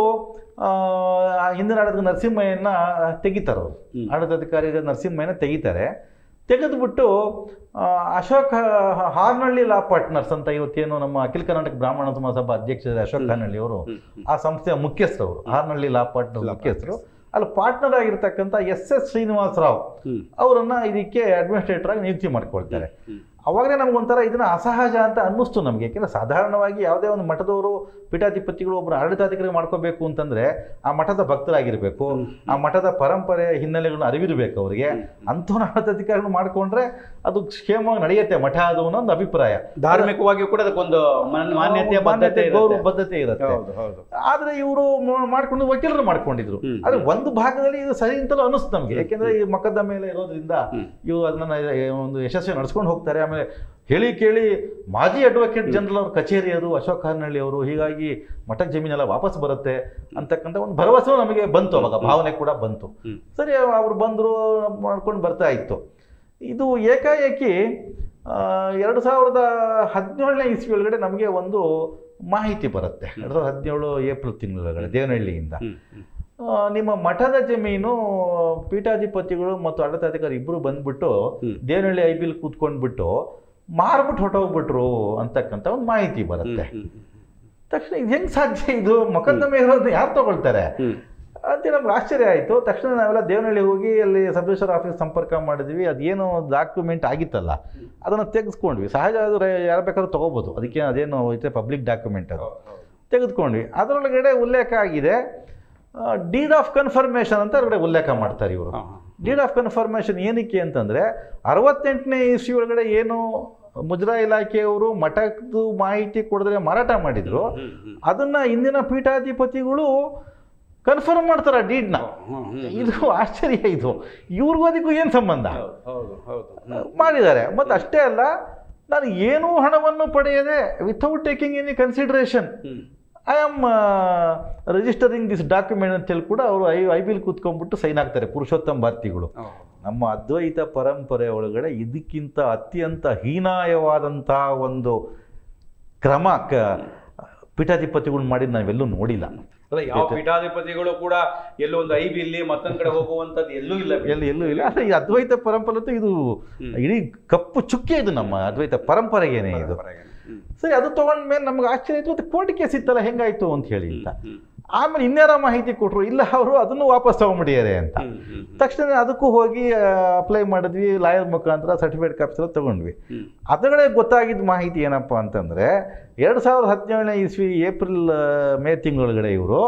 ಹಿಂದಿನ ಆಡಳಿತ ನರಸಿಂಹಯ್ಯನ ತೆಗಿತಾರೆ ಅವರು ಹ್ಮ್. ಆಡಳಿತಾಧಿಕಾರಿ ನರಸಿಂಹಯ್ಯನ ತೆಗಿತಾರೆ ತೆಗೆದುಬಿಟ್ಟು ಆ, ಅಶೋಕ್ ಹ- ಹಾರ್ನಳ್ಳಿ ಲಾ ಪಾರ್ಟ್ನರ್ಸ್ ಅಂತ ಇವತ್ತೇನು ನಮ್ಮ ಅಖಿಲ ಕರ್ನಾಟಕ ಬ್ರಾಹ್ಮಣ ಸಮಾಜ ಅಧ್ಯಕ್ಷರಾದ ಅಶೋಕ್ ಹಾರ್ನಳ್ಳಿ ಅವರು ಹ್ಮ್ ಹ್ಮ್ ಆ ಸಂಸ್ಥೆಯ ಮುಖ್ಯಸ್ಥರು ಹಾರ್ನಳ್ಳಿ ಲಾ ಪಾರ್ಟ್ನರ್ ಲಾ ಮುಖ್ಯಸ್ಥರು ಅಲ್ಲಿ ಪಾರ್ಟ್ನರ್ ಆಗಿರ್ತಕ್ಕಂಥ ಎಸ್ ಎಸ್ ಶ್ರೀನಿವಾಸ ರಾವ್ ಹ್ಮ್ ಅವರನ್ನ ಇದಕ್ಕೆ ಅಡ್ಮಿನಿಸ್ಟ್ರೇಟರ್ ಆಗಿ ನಿಯುಕ್ತಿ ಮಾಡ್ಕೊಳ್ತಾರೆ ಹ್ಮ್ ಅವಾಗಲೇ ನಮಗೊಂಥರ ಇದನ್ನ ಅಸಹಜ ಅಂತ ಅನ್ನಿಸ್ತು ನಮಗೆ ಯಾಕೆಂದ್ರೆ ಸಾಧಾರಣವಾಗಿ ಯಾವುದೇ ಒಂದು ಮಠದವರು ಪೀಠಾಧಿಪತಿಗಳು ಒಬ್ಬರು ಆಡಳಿತಾಧಿಕಾರಿ ಮಾಡ್ಕೋಬೇಕು ಅಂತಂದ್ರೆ ಆ ಮಠದ ಭಕ್ತರಾಗಿರ್ಬೇಕು ಆ ಮಠದ ಪರಂಪರೆ ಹಿನ್ನೆಲೆಗಳನ್ನ ಅರಿವಿರಬೇಕು ಅವರಿಗೆ ಅಂಥವ್ನ ಆಡಳಿತಾಧಿಕಾರಿಗಳು ಮಾಡ್ಕೊಂಡ್ರೆ ಅದು ಕ್ಷೇಮವಾಗಿ ನಡೆಯುತ್ತೆ ಮಠ ಅದು ಅನ್ನೋ ಒಂದು ಅಭಿಪ್ರಾಯ ಧಾರ್ಮಿಕವಾಗಿಯೂ ಕೂಡ ಅದಕ್ಕೊಂದು ಮನ್- ಮಾನ್ಯತೆ ಬದ್ಧತೆ ಮಾನ್ಯತೆ, ಗೌರವ ಇರುತ್ತೆ. ಬದ್ಧತೆ ಇರುತ್ತೆ ಹೌದು ಹೌದು ಆದ್ರೆ ಇವರು ಮಾಡ್ಕೊಂಡು ವಕೀಲರು ಮಾಡ್ಕೊಂಡಿದ್ರು ಹ್ಮ್. ಆದ್ರೆ ಒಂದು ಭಾಗದಲ್ಲಿ ಇದು ಸರಿ ಅಂತಲೂ ಅನಿಸ್ತು ನಮಗೆ ಯಾಕೆಂದ್ರೆ ಈ ಮಕ್ಕದ ಮೇಲೆ ಇರೋದ್ರಿಂದ ಹ್ಮ್. ಇವು ಅದನ್ನ ಒಂದು ಯಶಸ್ವಿ ನಡ್ಸ್ಕೊಂಡು ಹೋಗ್ತಾರೆ ಆಮೇಲೆ ಹೇಳಿ ಕೇಳಿ ಮಾಜಿ ಅಡ್ವೊಕೇಟ್ ಜನರಲ್ ಅವ್ರ ಕಚೇರಿ ಅದು ಅಶೋಕ್ ಹಾರ್ನಳ್ಳಿ ಅವರು ಹೀಗಾಗಿ ಮಠದ ಜಮೀನೆಲ್ಲ ವಾಪಸ್ ಬರುತ್ತೆ ಅಂತಕ್ಕಂಥ ಒಂದು ಭರವಸೆ ನಮಗೆ ಬಂತು ಅವಾಗ ಭಾವನೆ ಕೂಡ ಬಂತು ಹ್ಮ್. ಸರಿ ಅವ್ರು ಬಂದರು ಮಾಡ್ಕೊಂಡು ಬರ್ತಾ ಇತ್ತು ಇದು ಏಕಾಏಕಿ ಆ, ಎರಡು ಸಾವಿರದ ಹದಿನೇಳನೇ ಇಸ್ವಿ ಒಳಗಡೆ ನಮಗೆ ಒಂದು ಮಾಹಿತಿ ಬರುತ್ತೆ ಎರಡು ಸಾವಿರದ ಹದಿನೇಳು ಏಪ್ರಿಲ್ ತಿಂಗಳೊಳಗಡೆ ದೇವನಹಳ್ಳಿಯಿಂದ ಹ್ಮ್ ಹ್ಮ್ ಆ, ನಿಮ್ಮ ಮಠದ ಜಮೀನು ಪೀಠಾಧಿಪತಿಗಳು ಮತ್ತು ಆಡಳಿತಾಧಿಕಾರಿ ಇಬ್ಬರು ಬಂದ್ಬಿಟ್ಟು ಹ್ಮ್. ದೇವನಹಳ್ಳಿ ಐ ಬಿಲ್ ಕೂತ್ಕೊಂಡ್ಬಿಟ್ಟು ಮಾರ್ಬಿಟ್ಟು ಹೊಟ್ಟೋಗ್ಬಿಟ್ರು ಅಂತಕ್ಕಂಥ ಒಂದು ಮಾಹಿತಿ ಬರುತ್ತೆ ಹ್ಮ್ ಹ್ಮ್ ತಕ್ಷಣ ಇದು ಹೆಂಗೆ ಸಾಧ್ಯ ಇದು ಮೊಕದ್ದಮೆ ಇರೋದನ್ನ ಯಾರು ತಗೊಳ್ತಾರೆ ಹ್ಮ್ ಅಂತ ನಮ್ಗೆ ಆಶ್ಚರ್ಯ ಆಯಿತು ತಕ್ಷಣ ನಾವೆಲ್ಲ ದೇವನಹಳ್ಳಿ ಹೋಗಿ ಅಲ್ಲಿ ಸಬ್ ರಿಜಿಸ್ಟರ್ ಆಫೀಸ್ ಸಂಪರ್ಕ ಮಾಡಿದ್ವಿ ಅದೇನೋ ಡಾಕ್ಯುಮೆಂಟ್ ಆಗಿತ್ತಲ್ಲ ಅದನ್ನು ತೆಗೆಸ್ಕೊಂಡ್ವಿ ಸಹಜ ಆದರೆ ಯಾರು ಬೇಕಾದ್ರೂ ತೊಗೋಬೋದು ಅದಕ್ಕೆ ಅದೇನು ಐತೆ ಪಬ್ಲಿಕ್ ಡಾಕ್ಯುಮೆಂಟ್ ಅದು ತೆಗೆದುಕೊಂಡ್ವಿ ಅದರೊಳಗಡೆ ಉಲ್ಲೇಖ ಆಗಿದೆ ಡೀಡ್ ಆಫ್ ಕನ್ಫರ್ಮೇಷನ್ ಅಂತ ಅದರೊಳಗಡೆ ಉಲ್ಲೇಖ ಮಾಡ್ತಾರೆ ಇವರು ಹಾ, ಹಾ. ಡೀಡ್ ಆಫ್ ಕನ್ಫರ್ಮೇಷನ್ ಏನಕ್ಕೆ ಅಂತಂದರೆ ಅರವತ್ತೆಂಟನೇ ಇಸ್ವಿ ಒಳಗಡೆ ಏನು ಮುಜರಾ ಇಲಾಖೆಯವರು ಮಠದ್ದು ಮಾಹಿತಿ ಕೊಡಿದ್ರೆ ಮಾರಾಟ ಮಾಡಿದ್ರು ಹ್ಮ್ ಹ್ಮ್ ಅದನ್ನ ಇಂದಿನ ಪೀಠಾಧಿಪತಿಗಳು ಕನ್ಫರ್ಮ್ ಮಾಡ್ತಾರೆ ಆ ಡೀಡ್ನ ಹ್ಮ್ ಹ್ಮ್ ಇದು ಆಶ್ಚರ್ಯ ಇದು ಇವ್ರಿಗೂ ಅದಕ್ಕೂ ಏನು ಸಂಬಂಧ ಹೌದು ಹೌದು ಹೌದು ಹ್ಮ್. ಮಾಡಿದ್ದಾರೆ ಮತ್ತು ಅಷ್ಟೇ ಅಲ್ಲ ನಾನು ಏನೂ ಹಣವನ್ನು ಪಡೆಯದೆ without taking any consideration hmm I am registering this document ಅಂತೇಳಿ ಕೂಡ ಅವರು ಐ ಐ ಬಿಲ್ ಕೂತ್ಕೊಂಡ್ಬಿಟ್ಟು ಸೈನ್ ಹಾಕ್ತಾರೆ ಪುರುಷೋತ್ತಮ ಭಾರತಿಗಳು ಹೌದು. ನಮ್ಮ ಅದ್ವೈತ ಪರಂಪರೆ ಒಳಗಡೆ ಇದಕ್ಕಿಂತ ಅತ್ಯಂತ ಹೀನಾಯವಾದಂಥ ಒಂದು ಕ್ರಮ ಕ ಪೀಠಾಧಿಪತಿಗಳು ಮಾಡಿದ್ದು ನಾವೆಲ್ಲೂ ನೋಡಿಲ್ಲ ಅಲ್ಲ ಯಾವ ಪೀಠಾಧಿಪತಿಗಳು ಕೂಡ ಎಲ್ಲೋ ಒಂದು ಐ ಬಿಲ್ಲಿ ಮತ್ತೊಂದ್ ಕಡೆ ಹೋಗುವಂತದ್ದು ಎಲ್ಲೂ ಇಲ್ಲ ಎಲ್ಲಿ ಎಲ್ಲೂ ಇಲ್ಲ ಆದರೆ ಈ ಅದ್ವೈತ ಪರಂಪರೆ ಅಂತೂ ಇದು ಹ್ಮ್. ಇಡೀ ಕಪ್ಪು ಚುಕ್ಕೆ ಇದು ನಮ್ಮ ಅದ್ವೈತ ಪರಂಪರೆಗೇನೆ ಇದು ಹ್ಮ್. ಸರಿ ಅದು ತಗೊಂಡ್ಮೇಲೆ ನಮ್ಗೆ ಆಶ್ಚರ್ಯ ಆಯ್ತು ಮತ್ತೆ ಕೋರ್ಟ್ ಕೇಸ್ ಇತ್ತಲ್ಲ ಹೆಂಗಾಯ್ತು ಅಂತ ಹೇಳಿ ಅಂತ ಹ್ಮ್. ಆಮೇಲೆ ಇನ್ಯಾರ ಮಾಹಿತಿ ಕೊಟ್ಟರು ಇಲ್ಲ ಅವರು ಅದನ್ನು ವಾಪಸ್ ತಗೊಂಡ್ಬಿಟ್ಟಿದ್ದಾರೆ ಅಂತ ಹ್ಮ್. ಹ್ಮ್. ತಕ್ಷಣ ಅದಕ್ಕೂ ಹೋಗಿ ಅಪ್ಲೈ ಮಾಡಿದ್ವಿ ಲಾಯರ್ ಮುಖಾಂತರ ಸರ್ಟಿಫಿಕೇಟ್ ಕಾಪ್ಸ್ ಎಲ್ಲ ತಗೊಂಡ್ವಿ ಹ್ಮ್. ಅದರೊಳಗೆ ಗೊತ್ತಾಗಿದ್ದ ಮಾಹಿತಿ ಏನಪ್ಪ ಅಂತಂದರೆ ಎರಡು ಸಾವಿರದ ಹದಿನೇಳನೇ ಇಸ್ವಿ ಏಪ್ರಿಲ್ ಆ, ಮೇ ತಿಂಗಳೊಳಗಡೆ ಇವರು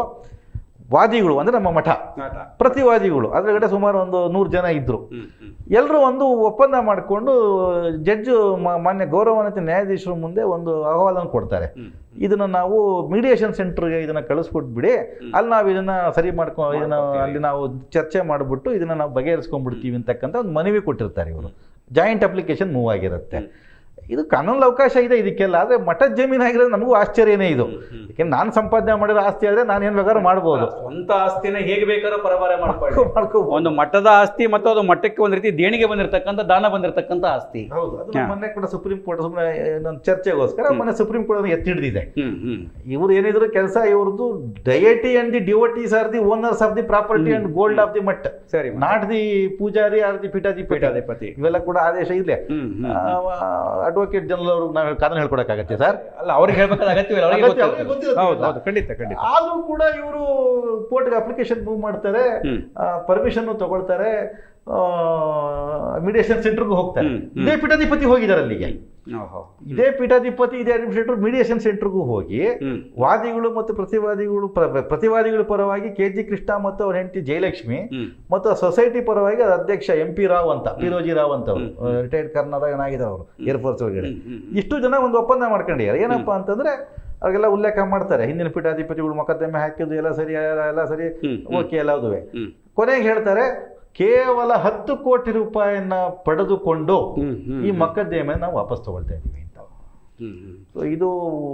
ವಾದಿಗಳು ಅಂದರೆ ನಮ್ಮ ಮಠ ಆಟ. ಪ್ರತಿವಾದಿಗಳು ಅದರೊಳಗಡೆ ಸುಮಾರು ಒಂದು ನೂರು ಜನ ಇದ್ದರು ಹ್ಮ್. ಹ್ಮ್. ಎಲ್ಲರೂ ಒಂದು ಒಪ್ಪಂದ ಮಾಡಿಕೊಂಡು ಜಡ್ಜು ಮಾನ್ಯ ಗೌರವಾನ್ವಿತ ನ್ಯಾಯಾಧೀಶರ ಮುಂದೆ ಒಂದು ಅಹವಾಲನ್ನು ಕೊಡ್ತಾರೆ ಹ್ಮ್. ಇದನ್ನು ನಾವು ಮೀಡಿಯೇಷನ್ ಸೆಂಟರ್ಗೆ ಇದನ್ನು ಕಳಿಸ್ಕೊಟ್ಬಿಡಿ ಅಲ್ಲಿ ನಾವು ಇದನ್ನು ಸರಿ ಮಾಡ್ಕೊ ಇದನ್ನು ಅಲ್ಲಿ ನಾವು ಚರ್ಚೆ ಮಾಡಿಬಿಟ್ಟು ಇದನ್ನು ನಾವು ಬಗೆಹರಿಸ್ಕೊಂಡ್ಬಿಡ್ತೀವಿ ಅಂತಕ್ಕಂಥ ಒಂದು ಮನವಿ ಕೊಟ್ಟಿರ್ತಾರೆ ಇವರು ಜಾಯಿಂಟ್ ಅಪ್ಲಿಕೇಶನ್ ಮೂವ್ ಆಗಿರುತ್ತೆ ಇದು ಕಾನೂನು ಅವಕಾಶ ಇದೆ ಇದಕ್ಕೆಲ್ಲ ಆದರೆ ಮಠದ ಜಮೀನು ಆಗಿರೋದು ನಮಗೂ ಆಶ್ಚರ್ಯನೇ ಇದು ಹ್ಮ್. ಹ್ಮ್. ಯಾಕೆಂದ್ರೆ ನಾನು ಸಂಪಾದನೆ ಮಾಡಿರೋ ಆಸ್ತಿ ಆದರೆ ನಾನು ಏನು ಬೇಕಾದ್ರೂ ಮಾಡ್ಬೋದು ಸ್ವಂತ ಆಸ್ತಿನ ಹೇಗೆ ಬೇಕಾದ್ರೂ ಪರಭಾರೆ ಮಾಡ್ಕೊಳ್ಳಿ ಮಾಡ್ಕೋಬೋದು ಒಂದು ಮಠದ ಆಸ್ತಿ ಮತ್ತು ಅದು ಮಠಕ್ಕೆ ಒಂದ್ ರೀತಿ ದೇಣಿಗೆ ಬಂದಿರತಕ್ಕಂಥ ದಾನ ಬಂದಿರತಕ್ಕಂಥ ಆಸ್ತಿ ಹೌದು ಅದು ಹಾ. ಮೊನ್ನೆ ಕೂಡ ಸುಪ್ರೀಂ ಕೋರ್ಟ್ ಸುಮ್ಮನೆ ನನ್ನ ಚರ್ಚೆಗೋಸ್ಕರ ಮೊನ್ನೆ ಸುಪ್ರೀಂ ಕೋರ್ಟ್ ಎತ್ತಿ ಹಿಡಿದಿದೆ ಹ್ಮ್ ಹ್ಮ್ ಇವ್ರು ಏನಿದ್ರು ಕೆಲಸ ಇವ್ರದ್ದು deity and the devotees are the owners of the property and gold of the mutt ಸರಿ ಮತ್ತೆ. Not the pujari are the peethadhipathi peethadhipathi ಇವೆಲ್ಲ ಕೂಡ ಆದೇಶ ಇದೆ ಹ್ಮ್ ಹ್ಮ್ ಅಡ್ವೊಕೇಟ್ ಜನರಲ್ ಅವರು ನಾವು ಕಾನೂನು ಹೇಳ್ಕೊಡಕ್ಕಾಗತ್ತೆ ಸರ್ ಅಲ್ಲ ಅವ್ರಿಗೆ ಹೇಳ್ಬೇಕಾದ ಅಗತ್ಯವಿಲ್ಲ ಅವ್ರಿಗೆ ಅಗತ್ಯ, ಅವ್ರಿಗೆ ಗೊತ್ತಿರುತ್ತೆ. ಗೊತ್ತಿರುತ್ತೆ. ಹೌದು ಹೌದು ಖಂಡಿತ ಖಂಡಿತ ಆದ್ರೂ ಕೂಡ ಇವರು ಕೋರ್ಟ್ಗೆ ಅಪ್ಲಿಕೇಶನ್ ಮೂವ್ ಮಾಡ್ತಾರೆ ಹ್ಮ್. ಪರ್ಮಿಷನ್ ತಗೊಳ್ತಾರೆ ಮೀಡಿಯೇಷನ್ ಸೆಂಟರ್ಗೂ ಹೋಗ್ತಾರೆ ಹ್ಮ್, ಹ್ಮ್. ಇದೇ ಪೀಠಾಧಿಪತಿ ಹೋಗಿದ್ದಾರೆ ಅಲ್ಲಿಗೆ ಓಹೋ ಇದೇ ಪೀಠಾಧಿಪತಿ ಇದೇ ಅಡ್ಮಿನಿಸ್ಟ್ರೇಟರ್ ಮೀಡಿಯೇಷನ್ ಸೆಂಟರ್ಗೂ ಹೋಗಿ ಹ್ಮ್ ವಾದಿಗಳು ಮತ್ತು ಪ್ರತಿವಾದಿಗಳು ಪ್ರ- ಪ್ರತಿವಾದಿಗಳ ಪರವಾಗಿ ಕೆ ಜಿ ಕೃಷ್ಣ ಮತ್ತು ಅವ್ರ ಹೆಂಡತಿ ಜಯಲಕ್ಷ್ಮಿ ಹ್ಮ್ ಮತ್ತು ಸೊಸೈಟಿ ಪರವಾಗಿ ಅದ್ರ ಅಧ್ಯಕ್ಷ ಎಂ ಪಿ ರಾವ್ ಅಂತ ಪಿರೋಜಿ ರಾವ್ ಅಂತ ಅವರು ಹ್ಮ್. ರಿಟೈರ್ಡ್ ಕರ್ನಾಟಕ ಆಗಿದ್ದಾರೆ ಅವರು ಏರ್ಫೋರ್ಸ್ ಒಳಗಡೆ ಹ್ಮ್, ಹ್ಮ್, ಇಷ್ಟು ಜನ ಒಂದು ಒಪ್ಪಂದ ಮಾಡ್ಕೊಂಡಿದ್ದಾರೆ ಏನಪ್ಪ ಅಂತಂದ್ರೆ ಅವ್ರಿಗೆಲ್ಲ ಉಲ್ಲೇಖ ಮಾಡ್ತಾರೆ ಹಿಂದಿನ ಪೀಠಾಧಿಪತಿಗಳು ಮೊಕದ್ದಮೆ ಹಾಕಿದ್ದು ಎಲ್ಲ ಸರಿ ಎಲ್ಲ ಸರಿ ಹ್ಮ್, ಹ್ಮ್. ಓಕೆ ಎಲ್ಲದುವೆ ಹ್ಮ್ ಕೊನೆಗೆ ಹೇಳ್ತಾರೆ ಕೇವಲ ಹತ್ತು ಕೋಟಿ ರೂಪಾಯಿಯನ್ನ ಪಡೆದುಕೊಂಡು ಹ್ಮ್, ಹ್ಮ್, ಈ ಮೊಕದ್ದಮೆ ನಾವು ವಾಪಸ್ ತಗೊಳ್ತಾ ಇದ್ದೀವಿ ಅಂತ ಹ್ಮ್, ಹ್ಮ್. So ಇದು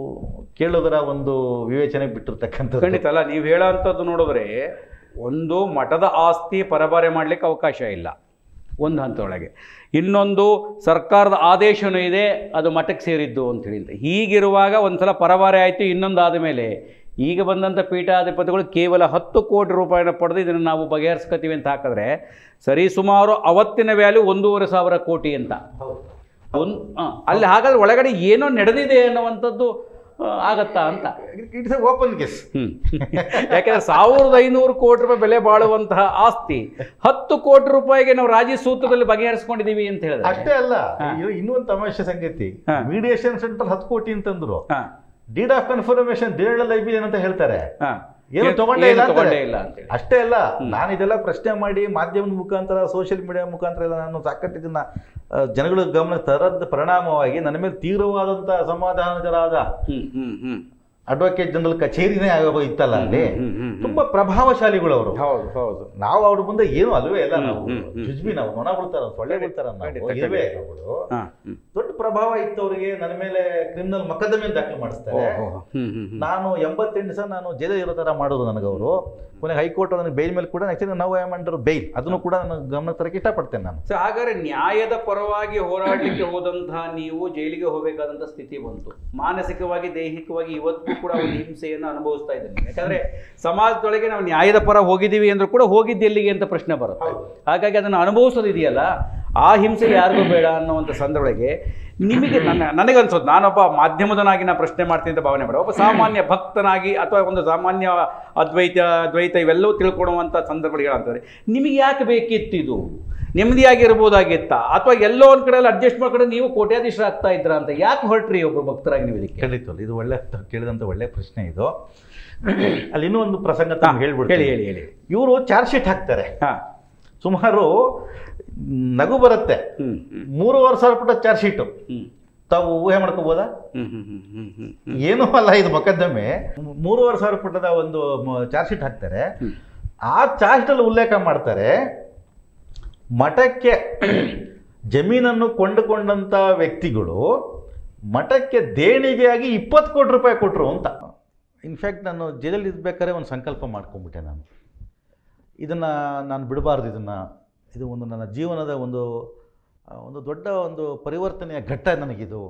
ಕೇಳೋದರ ಒಂದು ವಿವೇಚನೆಗೆ ಬಿಟ್ಟಿರ್ತಕ್ಕಂಥದ್ದು ಖಂಡಿತ ಅಲ್ಲ ನೀವು ಹೇಳೋಂಥದ್ದು ನೋಡಿದ್ರೆ ಒಂದು ಮಠದ ಆಸ್ತಿ ಪರಬಾರೆ ಮಾಡಲಿಕ್ಕೆ ಅವಕಾಶ ಇಲ್ಲ ಒಂದು ಹಂತದೊಳಗೆ ಇನ್ನೊಂದು ಸರ್ಕಾರದ ಆದೇಶನೂ ಇದೆ ಅದು ಮಠಕ್ಕೆ ಸೇರಿದ್ದು ಅಂತ ಹೇಳಿದ್ರೆ ಹೀಗಿರುವಾಗ ಒಂದ್ಸಲ ಪರಬಾರೆ ಆಯಿತು ಇನ್ನೊಂದು ಆದ ಮೇಲೆ ಈಗ ಬಂದಂಥ ಪೀಠಾಧಿಪತಿಗಳು ಕೇವಲ ಹತ್ತು ಕೋಟಿ ರೂಪಾಯಿನ ಪಡೆದು ಇದನ್ನು ನಾವು ಬಗೆಹರಿಸ್ಕೊತೀವಿ ಅಂತ ಹಾಕಿದ್ರೆ ಸರಿ ಸುಮಾರು ಅವತ್ತಿನ ವ್ಯಾಲ್ಯೂ ಒಂದೂವರೆ ಸಾವಿರ ಕೋಟಿ ಅಂತ ಒಂದು ಅಲ್ಲಿ ಹಾಗಾದ್ರೆ ಒಳಗಡೆ ಏನೋ ನಡೆದಿದೆ ಅನ್ನುವಂಥದ್ದು ಆ, ಆಗತ್ತಾ ಅಂತ it's a open guess hmm. ಯಾಕಂದ್ರೆ ಸಾವಿರದ ಐನೂರು ಕೋಟಿ ರೂಪಾಯಿ ಬೆಲೆ ಬಾಳುವಂತಹ ಆಸ್ತಿ ಹತ್ತು ಕೋಟಿ ರೂಪಾಯಿಗೆ ನಾವು ರಾಜಿ ಸೂತ್ರದಲ್ಲಿ ಬಗೆಹರಿಸ್ಕೊಂಡಿದೀವಿ ಅಂತ ಹೇಳಿದ್ರೆ ಅಷ್ಟೇ ಅಲ್ಲ ಹಾ. ಇದು ಇನ್ನೂ ಒಂದು ತಮಾಷೆ ಸಂಗತಿ ಹಾ. ಮೀಡಿಯೇಷನ್ ಸೆಂಟರ್ ಹತ್ತು ಕೋಟಿ ಅಂತಂದ್ರು ಹಾ, ಡೀಡ್ ಆಫ್ ಕನ್ಫರ್ಮೇಶನ್ ದೇರಳ ಲೈಬ್ರರಿ ಅಂತ ಹೇಳ್ತಾರೆ ಹಾ. ಏನು ಏನು- ತಗೊಂಡೇ ಏನು ಇಲ್ಲ ಅಂತಾರೆ. ತಗೊಂಡೇ ಇಲ್ಲ ಅಂತೇಳಿ ಅಷ್ಟೇ ಅಲ್ಲ ನಾನು ಇದೆಲ್ಲ ಪ್ರಶ್ನೆ ಮಾಡಿ ಮಾಧ್ಯಮದ ಮುಖಾಂತರ ಸೋಷಿಯಲ್ ಮೀಡಿಯಾ ಮುಖಾಂತರ ಎಲ್ಲ ನಾನು ಸಾಕಷ್ಟು ಇದನ್ನ ಆ, ಜನಗಳ ಗಮನ ತರದ ಪರಿಣಾಮವಾಗಿ ನನ್ನ ಮೇಲೆ ತೀವ್ರವಾದಂಥ ಅಸಮಾಧಾನಕರಾದ ಹ್ಮ್ ಹ್ಮ್ ಹ್ಮ್ ಅಡ್ವೊಕೇಟ್ ಜನರಲ್ ಕಚೇರಿನೇ ಆಗೋ ಇತ್ತಲ್ಲ ಅಲ್ಲಿ ಹ್ಮ್, ಹ್ಮ್, ಹ್ಮ್. ತುಂಬಾ ಪ್ರಭಾವಶಾಲಿಗಳು ಅವರು ಹೌದು ಹೌದು ನಾವು ಅವ್ರ ಮುಂದೆ ಏನು ಅಲ್ವೇ ಇಲ್ಲ ಹ್ಮ್, ನಾವು ಹ್ಮ್, ಹ್ಮ್. ಜುಜ್ಬಿ ನಾವು ನೊಣ ಬಿಡ್ತಾರ ಸೊಳ್ಳೆ ಬಿಡ್ತಾರ ಖಂಡಿತ, ನಾವು ಇರುವೆ ಅವುಗಳು. ಹಾ, ಹ್ಮ್. ದೊಡ್ಡ ಪ್ರಭಾವ ಇತ್ತು ಅವರಿಗೆ ನನ್ನ ಮೇಲೆ ಕ್ರಿಮಿನಲ್ ಮೊಕದ್ದಮೆ ದಾಖಲು ಮಾಡಿಸ್ತಾರೆ ಓಹೋ. ಹ್ಮ್ ಹ್ಮ್ ಹ್ಮ್. ನಾನು ಎಂಬತ್ತೆಂಟು ದಿವಸ ನಾನು ಜೈಲಲ್ಲಿ ಇರೋ ಥರ ಮಾಡೋದು ನನಗವರು ಕೊನೆಗೆ ಹೈಕೋರ್ಟ್ ನನಗೆ ಬೇಲ್ ಮೇಲೆ ಕೂಡ ನೆಕ್ಸ್ಟ್ ನಾವು ಐ ಅಂಡರ್ ಬೇಲ್ ಅದನ್ನು ಕೂಡ ನನ್ನ ಗಮನ ತರಕ್ಕೆ ಇಷ್ಟಪಡ್ತೇನೆ ನಾನು ಸೊ ಹಾಗಾದ್ರೆ ನ್ಯಾಯದ ಪರವಾಗಿ ಹೋರಾಡಲಿಕ್ಕೆ ಹೋದಂತಹ ನೀವು ಜೈಲಿಗೆ ಹೋಗಬೇಕಾದಂತ ಸ್ಥಿತಿ ಬಂತು ಮಾನಸಿಕವಾಗಿ ದೈಹಿಕವಾಗಿ ಇವತ್ತು ಕೂಡ ಒಂದು ಹಿಂಸೆಯನ್ನು ಅನುಭವಿಸ್ತಾ ಇದ್ದೀನಿ ಯಾಕಂದ್ರೆ ಸಮಾಜದೊಳಗೆ ನಾವು ನ್ಯಾಯದ ಪರ ಹೋಗಿದ್ದೀವಿ ಅಂದ್ರೂ ಕೂಡ ಹೋಗಿದ್ದು ಎಲ್ಲಿಗೆ ಅಂತ ಪ್ರಶ್ನೆ ಬರುತ್ತೆ ಹಾಗಾಗಿ ಅದನ್ನು ಅನುಭವಿಸೋದಿದೆಯಲ್ಲ ಆ ಹಿಂಸೆ ಯಾರಿಗೂ ಬೇಡ ಅನ್ನುವಂಥ ಸಂದರ್ಭದೊಳಗೆ ನಿಮಗೆ ನನ್ನ ನನಗನ್ಸೋದು ನಾನೊಬ್ಬ ಮಾಧ್ಯಮದನಾಗಿ ನಾನು ಪ್ರಶ್ನೆ ಮಾಡ್ತೀನಿ ಅಂತ ಭಾವನೆ ಬೇಡ ಒಬ್ಬ ಸಾಮಾನ್ಯ ಭಕ್ತನಾಗಿ ಅಥವಾ ಒಂದು ಸಾಮಾನ್ಯ ಅದ್ವೈತ ದ್ವೈತ ಇವೆಲ್ಲವೂ ತಿಳ್ಕೊಳ್ಳುವಂಥ ಸಂದರ್ಭಗಳು ಅಂತಂದರೆ ನಿಮಗೆ ಯಾಕೆ ಬೇಕಿತ್ತಿದು ನೆಮ್ಮದಿಯಾಗಿರ್ಬೋದಾಗಿತ್ತ ಅಥವಾ ಎಲ್ಲೋ ಒಂದು ಕಡೆಯಲ್ಲಿ ಅಡ್ಜಸ್ಟ್ ಮಾಡ್ಕೊಂಡು ನೀವು ಕೋಟ್ಯಾಧೀಶರಾಗ್ತಾ ಇದ್ರ ಅಂತ ಯಾಕೆ ಹೊರಟ್ರಿ ಒಬ್ಬರು ಭಕ್ತರಾಗಿ ನೀವು ಇದಕ್ಕೆ ಖಂಡಿತವಲ್ಲ ಇದು ಒಳ್ಳೆ ಕೇಳಿದಂಥ ಒಳ್ಳೆ ಪ್ರಶ್ನೆ ಇದು ಅಲ್ಲಿ ಇನ್ನೂ ಒಂದು ಪ್ರಸಂಗ ಹಾ, ತಮ್ಗೆ ಹೇಳಿ ಹೇಳ್ಬಿಡ್ತೀನಿ ಹೇಳಿ ಹೇಳಿ ಇವರು ಚಾರ್ಜ್ ಶೀಟ್ ಹಾಕ್ತಾರೆ ಹಾ ಸುಮಾರು ನಗು ಬರುತ್ತೆ ಹ್ಮ್ ಹ್ಮ್ ಮೂರುವರೆ ಸಾವಿರ ಪುಟ ಚಾರ್ಜ್ ಶೀಟು ಹ್ಮ್ ತಾವು ಊಹೆ ಮಾಡ್ಕೋಬೋದಾ ಹ್ಮ್ ಹ್ಮ್ ಹ್ಮ್ ಹ್ಮ್ ಹ್ಮ್ ಹ್ಮ್ ಏನೂ ಅಲ್ಲ ಇದು ಮೊಕದ್ದಮೆ ಮೂರುವರೆ ಸಾವಿರ ಪುಟದ ಒಂದು ಚಾರ್ಜ್ ಶೀಟ್ ಹಾಕ್ತಾರೆ ಹ್ಮ್. ಆ ಚಾರ್ಜ್ ಶೀಟಲ್ಲಿ ಉಲ್ಲೇಖ ಮಾಡ್ತಾರೆ ಮಠಕ್ಕೆ ಜಮೀನನ್ನು ಕೊಂಡುಕೊಂಡಂಥ ವ್ಯಕ್ತಿಗಳು ಮಠಕ್ಕೆ ದೇಣಿಗೆಯಾಗಿ ಇಪ್ಪತ್ತು ಕೋಟಿ ರೂಪಾಯಿ ಕೊಟ್ಟರು ಅಂತ ಇನ್ಫ್ಯಾಕ್ಟ್ ನಾನು ಜೈಲಲ್ಲಿ ಇರ್ಬೇಕಾದ್ರೆ ಒಂದು ಸಂಕಲ್ಪ ಮಾಡ್ಕೊಂಡ್ಬಿಟ್ಟೆ ನಾನು ಇದನ್ನು ನಾನು ಬಿಡಬಾರ್ದು ಇದನ್ನು ಇದು ಒಂದು ನನ್ನ ಜೀವನದ ಒಂದು ಆ, ಒಂದು ದೊಡ್ಡ ಒಂದು ಪರಿವರ್ತನೆಯ ಘಟ್ಟ ನನಗಿದು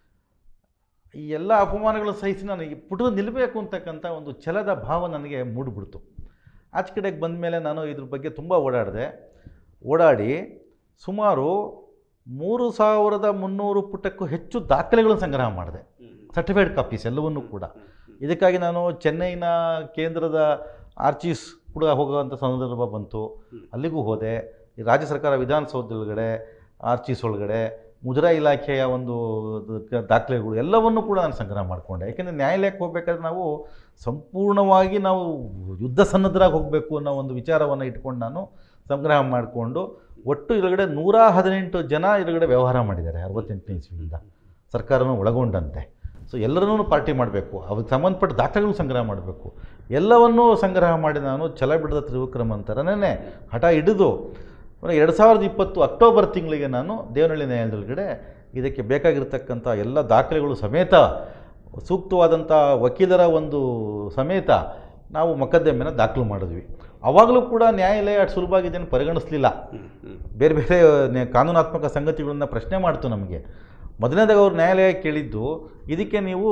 ಈ ಎಲ್ಲ ಅಪಮಾನಗಳು ಸಹಿಸಿ ನಾನು ಈ ಪುಟದ ನಿಲ್ಲಬೇಕು ಅಂತಕ್ಕಂಥ ಒಂದು ಛಲದ ಭಾವ ನನಗೆ ಮೂಡಿಬಿಡ್ತು ಆಚೆ ಕಡೆಗೆ ಬಂದ ಮೇಲೆ ನಾನು ಇದ್ರ ಬಗ್ಗೆ ತುಂಬ ಓಡಾಡಿದೆ ಓಡಾಡಿ ಸುಮಾರು ಮೂರು ಸಾವಿರದ ಮುನ್ನೂರು ಪುಟಕ್ಕೂ ಹೆಚ್ಚು ದಾಖಲೆಗಳನ್ನು ಸಂಗ್ರಹ ಮಾಡಿದೆ ಸರ್ಟಿಫೈಡ್ ಕಾಪೀಸ್ ಎಲ್ಲವನ್ನೂ ಕೂಡ ಇದಕ್ಕಾಗಿ ನಾನು ಚೆನ್ನೈನ ಕೇಂದ್ರದ ಆರ್ಚಿಸ್ ಕೂಡ ಹೋಗುವಂಥ ಸಂದರ್ಭ ಬಂತು ಅಲ್ಲಿಗೂ ಹೋದೆ ಈ ರಾಜ್ಯ ಸರ್ಕಾರ ವಿಧಾನಸೌಧದೊಳಗಡೆ ಆರ್ಚಿಸ್ ಒಳಗಡೆ ಮುಜರಾಯಿ ಇಲಾಖೆಯ ಒಂದು ದ- ದಾಖಲೆಗಳು ಎಲ್ಲವನ್ನೂ ಕೂಡ ನಾನು ಸಂಗ್ರಹ ಮಾಡಿಕೊಂಡೆ ಯಾಕೆಂದರೆ ನ್ಯಾಯಾಲಯಕ್ಕೆ ಹೋಗ್ಬೇಕಾದ್ರೆ ನಾವು ಸಂಪೂರ್ಣವಾಗಿ ನಾವು ಯುದ್ಧ ಸನ್ನದ್ಧರಾಗಿ ಹೋಗಬೇಕು ಅನ್ನೋ ಒಂದು ವಿಚಾರವನ್ನು ಇಟ್ಕೊಂಡು ನಾನು ಸಂಗ್ರಹ ಮಾಡಿಕೊಂಡು ಒಟ್ಟು ಇದರಗಡೆ ನೂರ ಹದಿನೆಂಟು ಜನ ಇದರಗಡೆ ವ್ಯವಹಾರ ಮಾಡಿದ್ದಾರೆ ಅರವತ್ತೆಂಟನೇ ಇಸ್ವಿಯಿಂದ ಸರ್ಕಾರನೂ ಒಳಗೊಂಡಂತೆ ಸೊ ಎಲ್ಲರನ್ನೂ ಪಾರ್ಟಿ ಮಾಡಬೇಕು ಅದಕ್ಕೆ ಸಂಬಂಧಪಟ್ಟ ದಾಖಲೆಗಳು ಸಂಗ್ರಹ ಮಾಡಬೇಕು ಎಲ್ಲವನ್ನೂ ಸಂಗ್ರಹ ಮಾಡಿ ನಾನು ಛಲ ಬಿಡದ ತ್ರಿವಿಕ್ರಮ ಅಂತಾರನೇ ಹಠ ಹಿಡಿದು ಎರಡು ಸಾವಿರದ ಇಪ್ಪತ್ತು ಅಕ್ಟೋಬರ್ ತಿಂಗಳಿಗೆ ನಾನು ದೇವನಹಳ್ಳಿ ನ್ಯಾಯಾಲಯದೊಳಗಡೆ ಇದಕ್ಕೆ ಬೇಕಾಗಿರ್ತಕ್ಕಂಥ ಎಲ್ಲ ದಾಖಲೆಗಳು ಸಮೇತ ಸೂಕ್ತವಾದಂಥ ವಕೀಲರ ಒಂದು ಸಮೇತ ನಾವು ಮೊಕದ್ದಮೆನ ದಾಖಲು ಮಾಡಿದ್ವಿ ಆವಾಗಲೂ ಕೂಡ ನ್ಯಾಯಾಲಯ ಅಷ್ಟು ಸುಲಭವಾಗಿ ಇದನ್ನು ಪರಿಗಣಿಸಲಿಲ್ಲ ಹ್ಮ್ ಹ್ಮ್ ಬೇರೆ ಬೇರೆ ನೆ- ಕಾನೂನಾತ್ಮಕ ಸಂಗತಿಗಳನ್ನ ಪ್ರಶ್ನೆ ಮಾಡ್ತು ನಮಗೆ ಮೊದಲನೇದಾಗ ಅವ್ರು ನ್ಯಾಯಾಲಯ ಕೇಳಿದ್ದು ಇದಕ್ಕೆ ನೀವು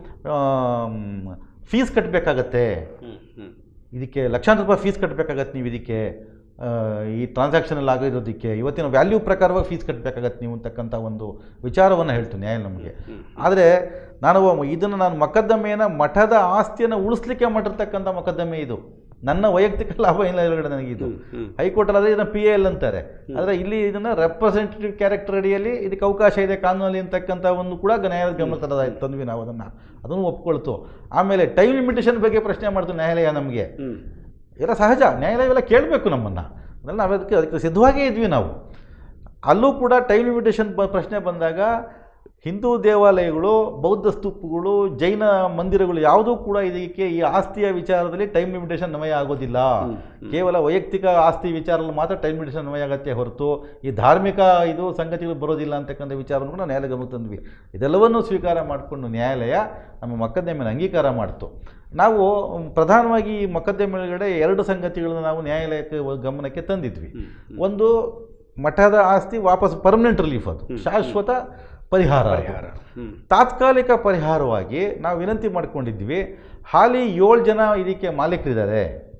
ಫೀಸ್ ಕಟ್ಟಬೇಕಾಗತ್ತೆ ಹ್ಮ್ ಹ್ಮ್ ಇದಕ್ಕೆ ಲಕ್ಷಾಂತರ ರೂಪಾಯಿ ಫೀಸ್ ಕಟ್ಟಬೇಕಾಗತ್ತೆ ನೀವು ಇದಕ್ಕೆ ಆ, ಈ ಟ್ರಾನ್ಸಾಕ್ಷನಲ್ಲಿ ಆಗಿರೋದಕ್ಕೆ ಇವತ್ತಿನ ವ್ಯಾಲ್ಯೂ ಪ್ರಕಾರವಾಗಿ ಫೀಸ್ ಕಟ್ಟಬೇಕಾಗತ್ತೆ ನೀವು ಅಂತಕ್ಕಂಥ ಒಂದು ವಿಚಾರವನ್ನು ಹೇಳ್ತು ನ್ಯಾಯ ನಮಗೆ ಹ್ಮ್. ಆದರೆ ನಾನು ಇದನ್ನು ನಾನು ಮೊಕದ್ದಮೆಯನ್ನು ಮಠದ ಆಸ್ತಿಯನ್ನು ಉಳಿಸ್ಲಿಕ್ಕೆ ಮಾಡಿರ್ತಕ್ಕಂಥ ಮೊಕದ್ದಮೆ ಇದು ನನ್ನ ವೈಯಕ್ತಿಕ ಲಾಭ ಇಲ್ಲ ಒಳಗಡೆ ನನಗಿದು ಹ್ಮ್, ಹ್ಮ್. ಹೈಕೋರ್ಟಲ್ಲಿ ಆದರೆ ಇದನ್ನು ಪಿ ಎಲ್ ಅಂತಾರೆ ಆದರೆ ಇಲ್ಲಿ ಇದನ್ನು ರೆಪ್ರೆಸೆಂಟೇಟಿವ್ ಕ್ಯಾರೆಕ್ಟರ್ ಅಡಿಯಲ್ಲಿ ಇದಕ್ಕೆ ಅವಕಾಶ ಇದೆ ಕಾನೂನಲ್ಲಿ ಅಂತಕ್ಕಂಥ ಒಂದು ಕೂಡ ನ್ಯಾಯಾಲಯದ ಗಮನ ತರದಾಯ್ತು ತಂದ್ವಿ ನಾವು ಅದನ್ನು ಅದನ್ನು ಒಪ್ಕೊಳ್ತು ಆಮೇಲೆ ಟೈಮ್ ಲಿಮಿಟೇಷನ್ ಬಗ್ಗೆ ಪ್ರಶ್ನೆ ಮಾಡ್ತು ನ್ಯಾಯಾಲಯ ನಮಗೆ ಹ್ಮ್. ಎಲ್ಲ ಸಹಜ ನ್ಯಾಯಾಲಯವೆಲ್ಲ ಕೇಳಬೇಕು ನಮ್ಮನ್ನು ಅದನ್ನು ನಾವು ಅದಕ್ಕೆ ಅದಕ್ಕೆ ಸಿದ್ಧವಾಗೇ ಇದ್ವಿ ನಾವು ಅಲ್ಲೂ ಕೂಡ ಟೈಮ್ ಲಿಮಿಟೇಷನ್ ಬ ಪ್ರಶ್ನೆ ಬಂದಾಗ ಹಿಂದೂ ದೇವಾಲಯಗಳು ಬೌದ್ಧ ಸ್ತೂಪಗಳು ಜೈನ ಮಂದಿರಗಳು ಯಾವುದೂ ಕೂಡ ಇದಕ್ಕೆ ಈ ಆಸ್ತಿಯ ವಿಚಾರದಲ್ಲಿ ಟೈಮ್ ಲಿಮಿಟೇಷನ್ ಅನ್ವಯ ಆಗೋದಿಲ್ಲ ಕೇವಲ ವೈಯಕ್ತಿಕ ಆಸ್ತಿ ವಿಚಾರದಲ್ಲಿ ಮಾತ್ರ ಟೈಮ್ ಲಿಮಿಟೇಷನ್ ಅನ್ವಯ ಆಗತ್ತೆ ಹೊರತು ಈ ಧಾರ್ಮಿಕ ಇದು ಸಂಗತಿಗಳು ಬರೋದಿಲ್ಲ ಅಂತಕ್ಕಂಥ ವಿಚಾರವನ್ನು ಕೂಡ ನ್ಯಾಯಾಲಯ ಗಮನಕ್ಕೆ ತಂದ್ವಿ ಇದೆಲ್ಲವನ್ನೂ ಸ್ವೀಕಾರ ಮಾಡಿಕೊಂಡು ನ್ಯಾಯಾಲಯ ನಮ್ಮ ಮೊಕದ್ದಮೆಯನ್ನು ಅಂಗೀಕಾರ ಮಾಡ್ತು ನಾವು ಪ್ರಧಾನವಾಗಿ ಈ ಮೊಕದ್ದಮೆ ಒಳಗಡೆ ಎರಡು ಸಂಗತಿಗಳನ್ನು ನಾವು ನ್ಯಾಯಾಲಯಕ್ಕೆ ಗಮನಕ್ಕೆ ತಂದಿದ್ವಿ ಹ್ಮ್. ಒಂದು ಮಠದ ಆಸ್ತಿ ವಾಪಸ್ ಪರ್ಮನೆಂಟ್ ರಿಲೀಫ್ ಅದು ಶಾಶ್ವತ ಪರಿಹಾರ ಅದು. ಪರಿಹಾರ ಹ್ಮ್. ತಾತ್ಕಾಲಿಕ ಪರಿಹಾರವಾಗಿ ನಾವು ವಿನಂತಿ ಮಾಡ್ಕೊಂಡಿದ್ವಿ ಹಾಲಿ ಏಳು ಜನ ಇದಕ್ಕೆ ಮಾಲೀಕರಿದ್ದಾರೆ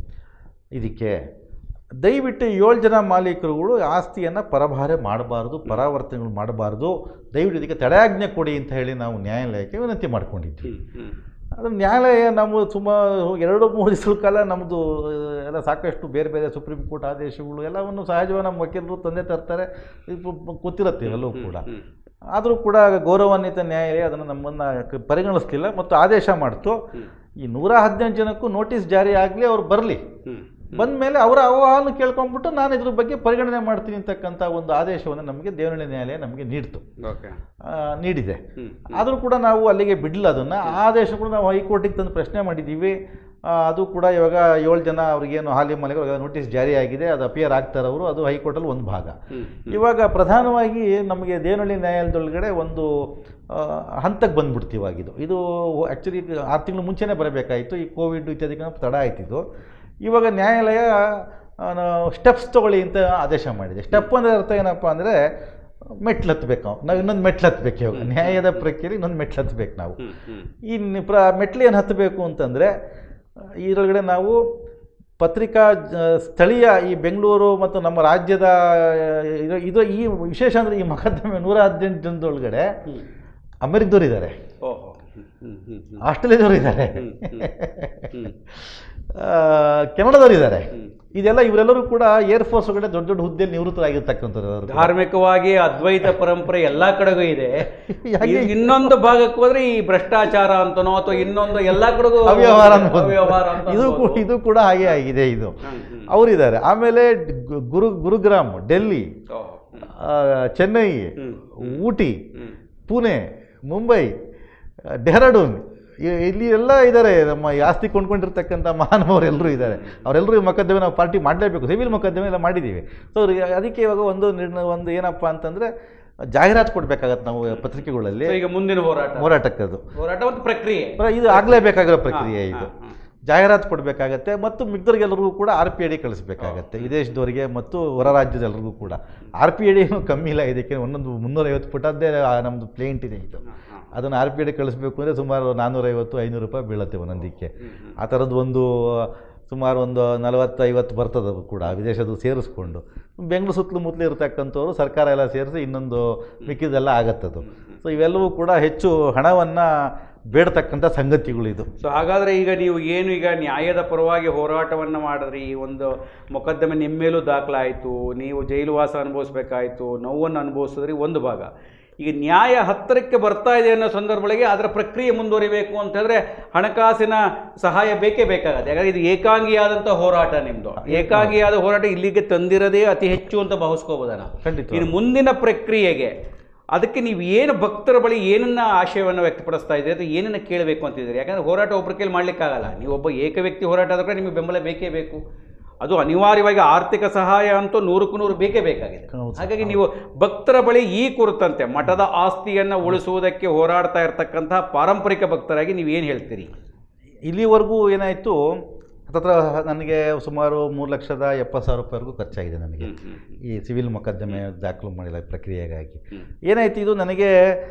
ಇದಕ್ಕೆ ದಯವಿಟ್ಟು ಏಳು ಜನ ಮಾಲೀಕರುಗಳು ಆಸ್ತಿಯನ್ನು ಪರಭಾರೆ ಮಾಡಬಾರ್ದು ಪರಾವರ್ತನೆಗಳು ಮಾಡಬಾರ್ದು ದಯವಿಟ್ಟು ಇದಕ್ಕೆ ತಡೆಯಾಜ್ಞೆ ಕೊಡಿ ಅಂತ ಹೇಳಿ ನಾವು ನ್ಯಾಯಾಲಯಕ್ಕೆ ವಿನಂತಿ ಮಾಡ್ಕೊಂಡಿದ್ವಿ ಹ್ಮ್. ಹ್ಮ್. ಅದು ನ್ಯಾಯಾಲಯ ನಮ್ಮ ಸುಮಾರು ಎರಡು ಮೂರು ದಿವಸಗಳ ಕಾಲ ನಮ್ಮದು ಎಲ್ಲ ಸಾಕಷ್ಟು ಬೇರೆ ಬೇರೆ ಸುಪ್ರೀಂ ಕೋರ್ಟ್ ಆದೇಶಗಳು ಎಲ್ಲವನ್ನು ಸಹಜವಾಗಿ ನಮ್ಮ ವಕೀಲರು ತಂದೆ ತರ್ತಾರೆ ಇದು ಗೊತ್ತಿರುತ್ತೆ ಎಲ್ಲವೂ ಕೂಡ ಹ್ಮ್. ಆದರೂ ಕೂಡ ಗೌರವಾನ್ವಿತ ನ್ಯಾಯಾಲಯ ಅದನ್ನು ನಮ್ಮನ್ನು ಕ- ಪರಿಗಣಿಸ್ಲಿಲ್ಲ ಮತ್ತು ಆದೇಶ ಮಾಡ್ತು ಹ್ಮ್. ಈ ನೂರ ಹದಿನೆಂಟು ಜನಕ್ಕೂ ನೋಟಿಸ್ ಜಾರಿ ಆಗಲಿ ಅವ್ರು ಬರಲಿ ಹ್ಮ್. ಬಂದ ಮೇಲೆ ಅವರ ಆಹ್ವಾನ ಕೇಳ್ಕೊಂಡ್ಬಿಟ್ಟು ನಾನು ಇದ್ರ ಬಗ್ಗೆ ಪರಿಗಣನೆ ಮಾಡ್ತೀನಿ ಅಂತಕ್ಕಂಥ ಒಂದು ಆದೇಶವನ್ನು ನಮಗೆ ದೇವನಹಳ್ಳಿ ನ್ಯಾಯಾಲಯ ನಮಗೆ ನೀಡ್ತು ಓಕೆ ಆ, ನೀಡಿದೆ ಹ್ಮ್. ಆದರೂ ಕೂಡ ನಾವು ಅಲ್ಲಿಗೆ ಬಿಡಲಿಲ್ಲ ಅದನ್ನು ಆ ಆದೇಶ ಕೂಡ ನಾವು ಹೈಕೋರ್ಟಿಗೆ ತಂದು ಪ್ರಶ್ನೆ ಮಾಡಿದ್ದೀವಿ ಆ, ಅದು ಕೂಡ ಇವಾಗ ಏಳು ಜನ ಅವ್ರಿಗೇನು ಹಾಲಿ ಮಾಲೀಕರು ನೋಟಿಸ್ ಜಾರಿ ಆಗಿದೆ ಅದು ಅಪಿಯರ್ ಆಗ್ತಾರೆ ಅವರು ಅದು ಹೈಕೋರ್ಟಲ್ಲಿ ಒಂದು ಭಾಗ ಹ್ಮ್. ಇವಾಗ ಪ್ರಧಾನವಾಗಿ ನಮಗೆ ದೇವನಹಳ್ಳಿ ನ್ಯಾಯಾಲಯದೊಳಗಡೆ ಒಂದು ಆ, ಹಂತಕ್ಕೆ ಬಂದ್ಬಿಡ್ತು ಇವಾಗಿದು ಇದು ಆ್ಯಕ್ಚುಲಿ ಆರು ತಿಂಗಳು ಮುಂಚೆನೇ ಬರಬೇಕಾಯಿತು ಈ ಕೋವಿಡ್ ಇತ್ಯಾದಿ ತಡ ಆಯ್ತಿದ್ದು ಇವಾಗ ನ್ಯಾಯಾಲಯ ಸ್ಟೆಪ್ಸ್ ತೊಗೊಳ್ಳಿ ಅಂತ ಆದೇಶ ಮಾಡಿದೆ ಸ್ಟೆಪ್ ಅಂದರೆ ಅರ್ಥ ಏನಪ್ಪ ಅಂದರೆ ಮೆಟ್ಲು ಹತ್ಬೇಕು ನಾವು ಇನ್ನೊಂದು ಮೆಟ್ಲು ಹತ್ಬೇಕು ಇವಾಗ ನ್ಯಾಯದ ಪ್ರಕ್ರಿಯೆ ಇನ್ನೊಂದು ಮೆಟ್ಲು ಹತ್ಬೇಕು ನಾವು ಹ್ಮ್. ಹ್ಮ್. ಈ ನಿ- ಪ್ರ ಮೆಟ್ಲು ಏನು ಹತ್ತಬೇಕು ಅಂತಂದರೆ ಇದರೊಳಗಡೆ ನಾವು ಪತ್ರಿಕಾ ಜ- ಸ್ಥಳೀಯ ಈ ಬೆಂಗಳೂರು ಮತ್ತು ನಮ್ಮ ರಾಜ್ಯದ ಇದು ಇದು ಈ ವಿಶೇಷ ಅಂದರೆ ಈ ಮೊಕದ್ದಮೆ ನೂರ ಹದಿನೆಂಟು ಜನದೊಳಗಡೆ ಹ್ಮ್. ಅಮೆರಿಕದವ್ರು ಇದ್ದಾರೆ ಓಹೋ ಹ್ಮ್. ಹ್ಮ್. ಹ್ಮ್. ಹ್ಮ್. ಆಸ್ಟ್ರೇಲಿಯಾದವ್ರು ಇದ್ದಾರೆ ಹ್ಮ್. ಹ್ಮ್. ಕೆನಡಾದವ್ರು ಇದ್ದಾರೆ ಹ್ಮ್. ಇದೆಲ್ಲ ಇವರೆಲ್ಲರೂ ಕೂಡ ಏರ್ ಫೋರ್ಸ್ ಒಳಗಡೆ ದೊಡ್ಡ ದೊಡ್ಡ ಹುದ್ದೆಯಲ್ಲಿ ನಿವೃತ್ತರಾಗಿರ್ತಕ್ಕಂಥವ್ರು ಅವರು. ಧಾರ್ಮಿಕವಾಗಿ ಅದ್ವೈತ ಪರಂಪರೆ ಎಲ್ಲಾ ಕಡೆಗೂ ಇದೆ ಯಾಕೆ? ಇ- ಇನ್ನೊಂದು ಭಾಗಕ್ಕೆ ಹೋದ್ರೆ ಈ ಭ್ರಷ್ಟಾಚಾರ ಅಂತನೋ ಅಥವಾ ಇನ್ನೊಂದು ಎಲ್ಲಾ ಕಡೆಗೂ ಅವ್ಯವಹಾರ ಅನ್ಬೋದು. ಅವ್ಯವಹಾರ ಅಂತ ಇದು ಕೂ- ಅನ್ಬೋದು. ಇದು ಕೂಡ ಹಾಗೆ ಆಗಿದೆ ಇದು ಹ್ಮ್. ಹ್ಮ್. ಅವರಿದ್ದಾರೆ ಆಮೇಲೆ ಗ್- ಗುರು ಗುರುಗ್ರಾಮ್ ಡೆಲ್ಲಿ ಓಹೋ. ಹ್ಮ್. ಆ, ಚೆನ್ನೈ ಹ್ಮ್. ಊಟಿ ಹ್ಮ್. ಪುಣೆ ಮುಂಬೈ ಆ, ಡೆಹ್ರಾಡೂನ್ ಇ- ಇಲ್ಲಿ ಎಲ್ಲ ಇದ್ದಾರೆ ನಮ್ಮ ಈ ಆಸ್ತಿ ಕೊಂಡ್ಕೊಂಡಿರ್ತಕ್ಕಂಥ ಮಹಾನುಭಾವರೆಲ್ಲರೂ ಇದ್ದಾರೆ ಅವರೆಲ್ಲರೂ ಈ ಮೊಕದ್ದಮೆ ನಾವು ಪಾರ್ಟಿ ಮಾಡಲೇಬೇಕು ಸಿವಿಲ್ ಮೊಕದ್ದಮೆ ಎಲ್ಲ ಮಾಡಿದ್ದೀವಿ ಸೊ ಅದಕ್ಕೆ ಇವಾಗ ಒಂದು ನಿರ್ಣಯ ಒಂದು ಏನಪ್ಪ ಅಂತಂದರೆ ಜಾಹೀರಾತು ಕೊಡಬೇಕಾಗತ್ತೆ ನಾವು ಪತ್ರಿಕೆಗಳಲ್ಲಿ So ಈಗ ಮುಂದಿನ ಹೋರಾಟ ಹೋರಾಟಕ್ಕದು ಹೋರಾಟ ಮತ್ತು ಪ್ರಕ್ರಿಯೆ ಇದು ಆಗಲೇಬೇಕಾಗಿರೋ ಪ್ರಕ್ರಿಯೆ ಹಾ, ಇದು ಹಾ, ಹಾ. ಜಾಹೀರಾತು ಕೊಡಬೇಕಾಗತ್ತೆ ಮತ್ತು ಮಿಕ್ದವ್ರಿಗೆಲ್ಲರಿಗೂ ಕೂಡ ಆರ್ ಪಿ ಡಿ ಕಳಿಸ್ಬೇಕಾಗತ್ತೆ ವಿದೇಶದವರಿಗೆ ಮತ್ತು ಹೊರ ರಾಜ್ಯದೆಲ್ಲರಿಗೂ ಕೂಡ ಆರ್ ಪಿ ಡಿ ಏನು ಕಮ್ಮಿ ಇಲ್ಲ ಇದಕ್ಕೆ ಒಂದೊಂದು ಮುನ್ನೂರೈವತ್ತು ಪುಟದ್ದೇ ಆ ನಮ್ಮದು ಪ್ಲೇಂಟ್ ಇದೆ ಇದು ಹಾ, ಹಾ. ಅದನ್ನು ಆರ್ ಪಿ ಡಿ ಕಳಿಸ್ಬೇಕು ಅಂದರೆ ಸುಮಾರು ನಾನ್ನೂರೈವತ್ತು ಐನೂರು ರೂಪಾಯಿ ಬೀಳುತ್ತೆ ಒಂದೊಂದಕ್ಕೆ ಹ್ಮ್, ಹ್ಮ್. ಆ ಥರದ್ದು ಒಂದು ಸುಮಾರು ಒಂದು ನಲವತ್ತು ಐವತ್ತು ಬರ್ತದೆ ಅದು ಕೂಡ ವಿದೇಶದ್ದು ಸೇರಿಸ್ಕೊಂಡು ಬೆಂಗಳೂರು ಸುತ್ತಲೂ ಮುತ್ತಲು ಇರತಕ್ಕಂಥವ್ರು ಸರ್ಕಾರ ಎಲ್ಲ ಸೇರಿಸಿ ಇನ್ನೊಂದು ಮಿಕ್ಕಿದೆಲ್ಲ ಆಗತ್ತದು ಸೊ ಇವೆಲ್ಲವೂ ಕೂಡ ಹೆಚ್ಚು ಹಣವನ್ನು ಬೇಡತಕ್ಕಂಥ ಸಂಗತಿಗಳು ಇದು ಸೊ ಹಾಗಾದ್ರೆ ಈಗ ನೀವು ಏನು ಈಗ ನ್ಯಾಯದ ಪರವಾಗಿ ಹೋರಾಟವನ್ನು ಮಾಡಿದ್ರಿ ಈ ಒಂದು ಮೊಕದ್ದಮೆ ನಿಮ್ಮ ಮೇಲೂ ದಾಖಲಾಯಿತು ನೀವು ಜೈಲುವಾಸ ಅನುಭವಿಸ್ಬೇಕಾಯಿತು ನೋವನ್ನು ಅನುಭವಿಸಿದ್ರಿ ಒಂದು ಭಾಗ ಈಗ ನ್ಯಾಯ ಹತ್ತಿರಕ್ಕೆ ಬರ್ತಾ ಇದೆ ಅನ್ನೋ ಸಂದರ್ಭಗಳಿಗೆ ಅದರ ಪ್ರಕ್ರಿಯೆ ಮುಂದುವರಿಬೇಕು ಅಂತ ಹೇಳಿದ್ರೆ ಹಣಕಾಸಿನ ಸಹಾಯ ಬೇಕೇ ಬೇಕಾಗತ್ತೆ ಯಾಕಂದ್ರೆ ಇದು ಏಕಾಂಗಿಯಾದಂಥ ಹೋರಾಟ ನಿಮ್ಮದು ಏಕಾಂಗಿಯಾದ ಹೋರಾಟ ಇಲ್ಲಿಗೆ ತಂದಿರೋದೇ ಅತಿ ಹೆಚ್ಚು ಅಂತ ಭಾವಿಸ್ಕೋಬೋದನ ಖಂಡಿತ ಇನ್ನು ಮುಂದಿನ ಪ್ರಕ್ರಿಯೆಗೆ ಅದಕ್ಕೆ ನೀವು ಏನು ಭಕ್ತರ ಬಳಿ ಏನನ್ನ ಆಶಯವನ್ನು ವ್ಯಕ್ತಪಡಿಸ್ತಾ ಇದ್ದೀರಿ ಅಥವಾ ಏನನ್ನ ಕೇಳಬೇಕು ಅಂತಿದ್ದೀರಿ ಯಾಕಂದ್ರೆ ಹೋರಾಟ ಒಬ್ಬರ ಕೈಲಿ ಮಾಡ್ಲಿಕ್ಕಾಗಲ್ಲ ನೀವು ಒಬ್ಬ ಏಕ ವ್ಯಕ್ತಿ ಹೋರಾಟ ಆದ ಕೂಡ ನಿಮಗೆ ಬೆಂಬಲ ಬೇಕೇ ಬೇಕು ಅದು ಅನಿವಾರ್ಯವಾಗಿ ಆರ್ಥಿಕ ಸಹಾಯ ಅಂತೂ ನೂರಕ್ಕೂ ನೂರು ಬೇಕೇ ಬೇಕಾಗಿದೆ ಹೌದು ಸರ್, ಹಾಗಾಗಿ ನೀವು ಭಕ್ತರ ಬಳಿ ಈ ಕುರಿತಂತೆ ಮಠದ ಆಸ್ತಿಯನ್ನು ಉಳಿಸುವುದಕ್ಕೆ ಹೋರಾಡ್ತಾ ಇರತಕ್ಕಂತಹ ಪಾರಂಪರಿಕ ಭಕ್ತರಾಗಿ ನೀವು ಏನು ಹೇಳ್ತೀರಿ ಇಲ್ಲಿವರೆಗೂ ಏನಾಯಿತು ಹತ್ತತ್ರ ನನಗೆ ಸುಮಾರು ಮೂರು ಲಕ್ಷದ ಎಪ್ಪತ್ತು ಸಾವಿರ ರೂಪಾಯಿವರೆಗೂ ಖರ್ಚಾಗಿದೆ ನನಗೆ ಈ ಸಿವಿಲ್ ಮೊಕದ್ದಮೆ ದಾಖಲು ಮಾಡಿದ ಪ್ರಕ್ರಿಯೆಗಾಗಿ ಏನಾಯ್ತು ಇದು ನನಗೆ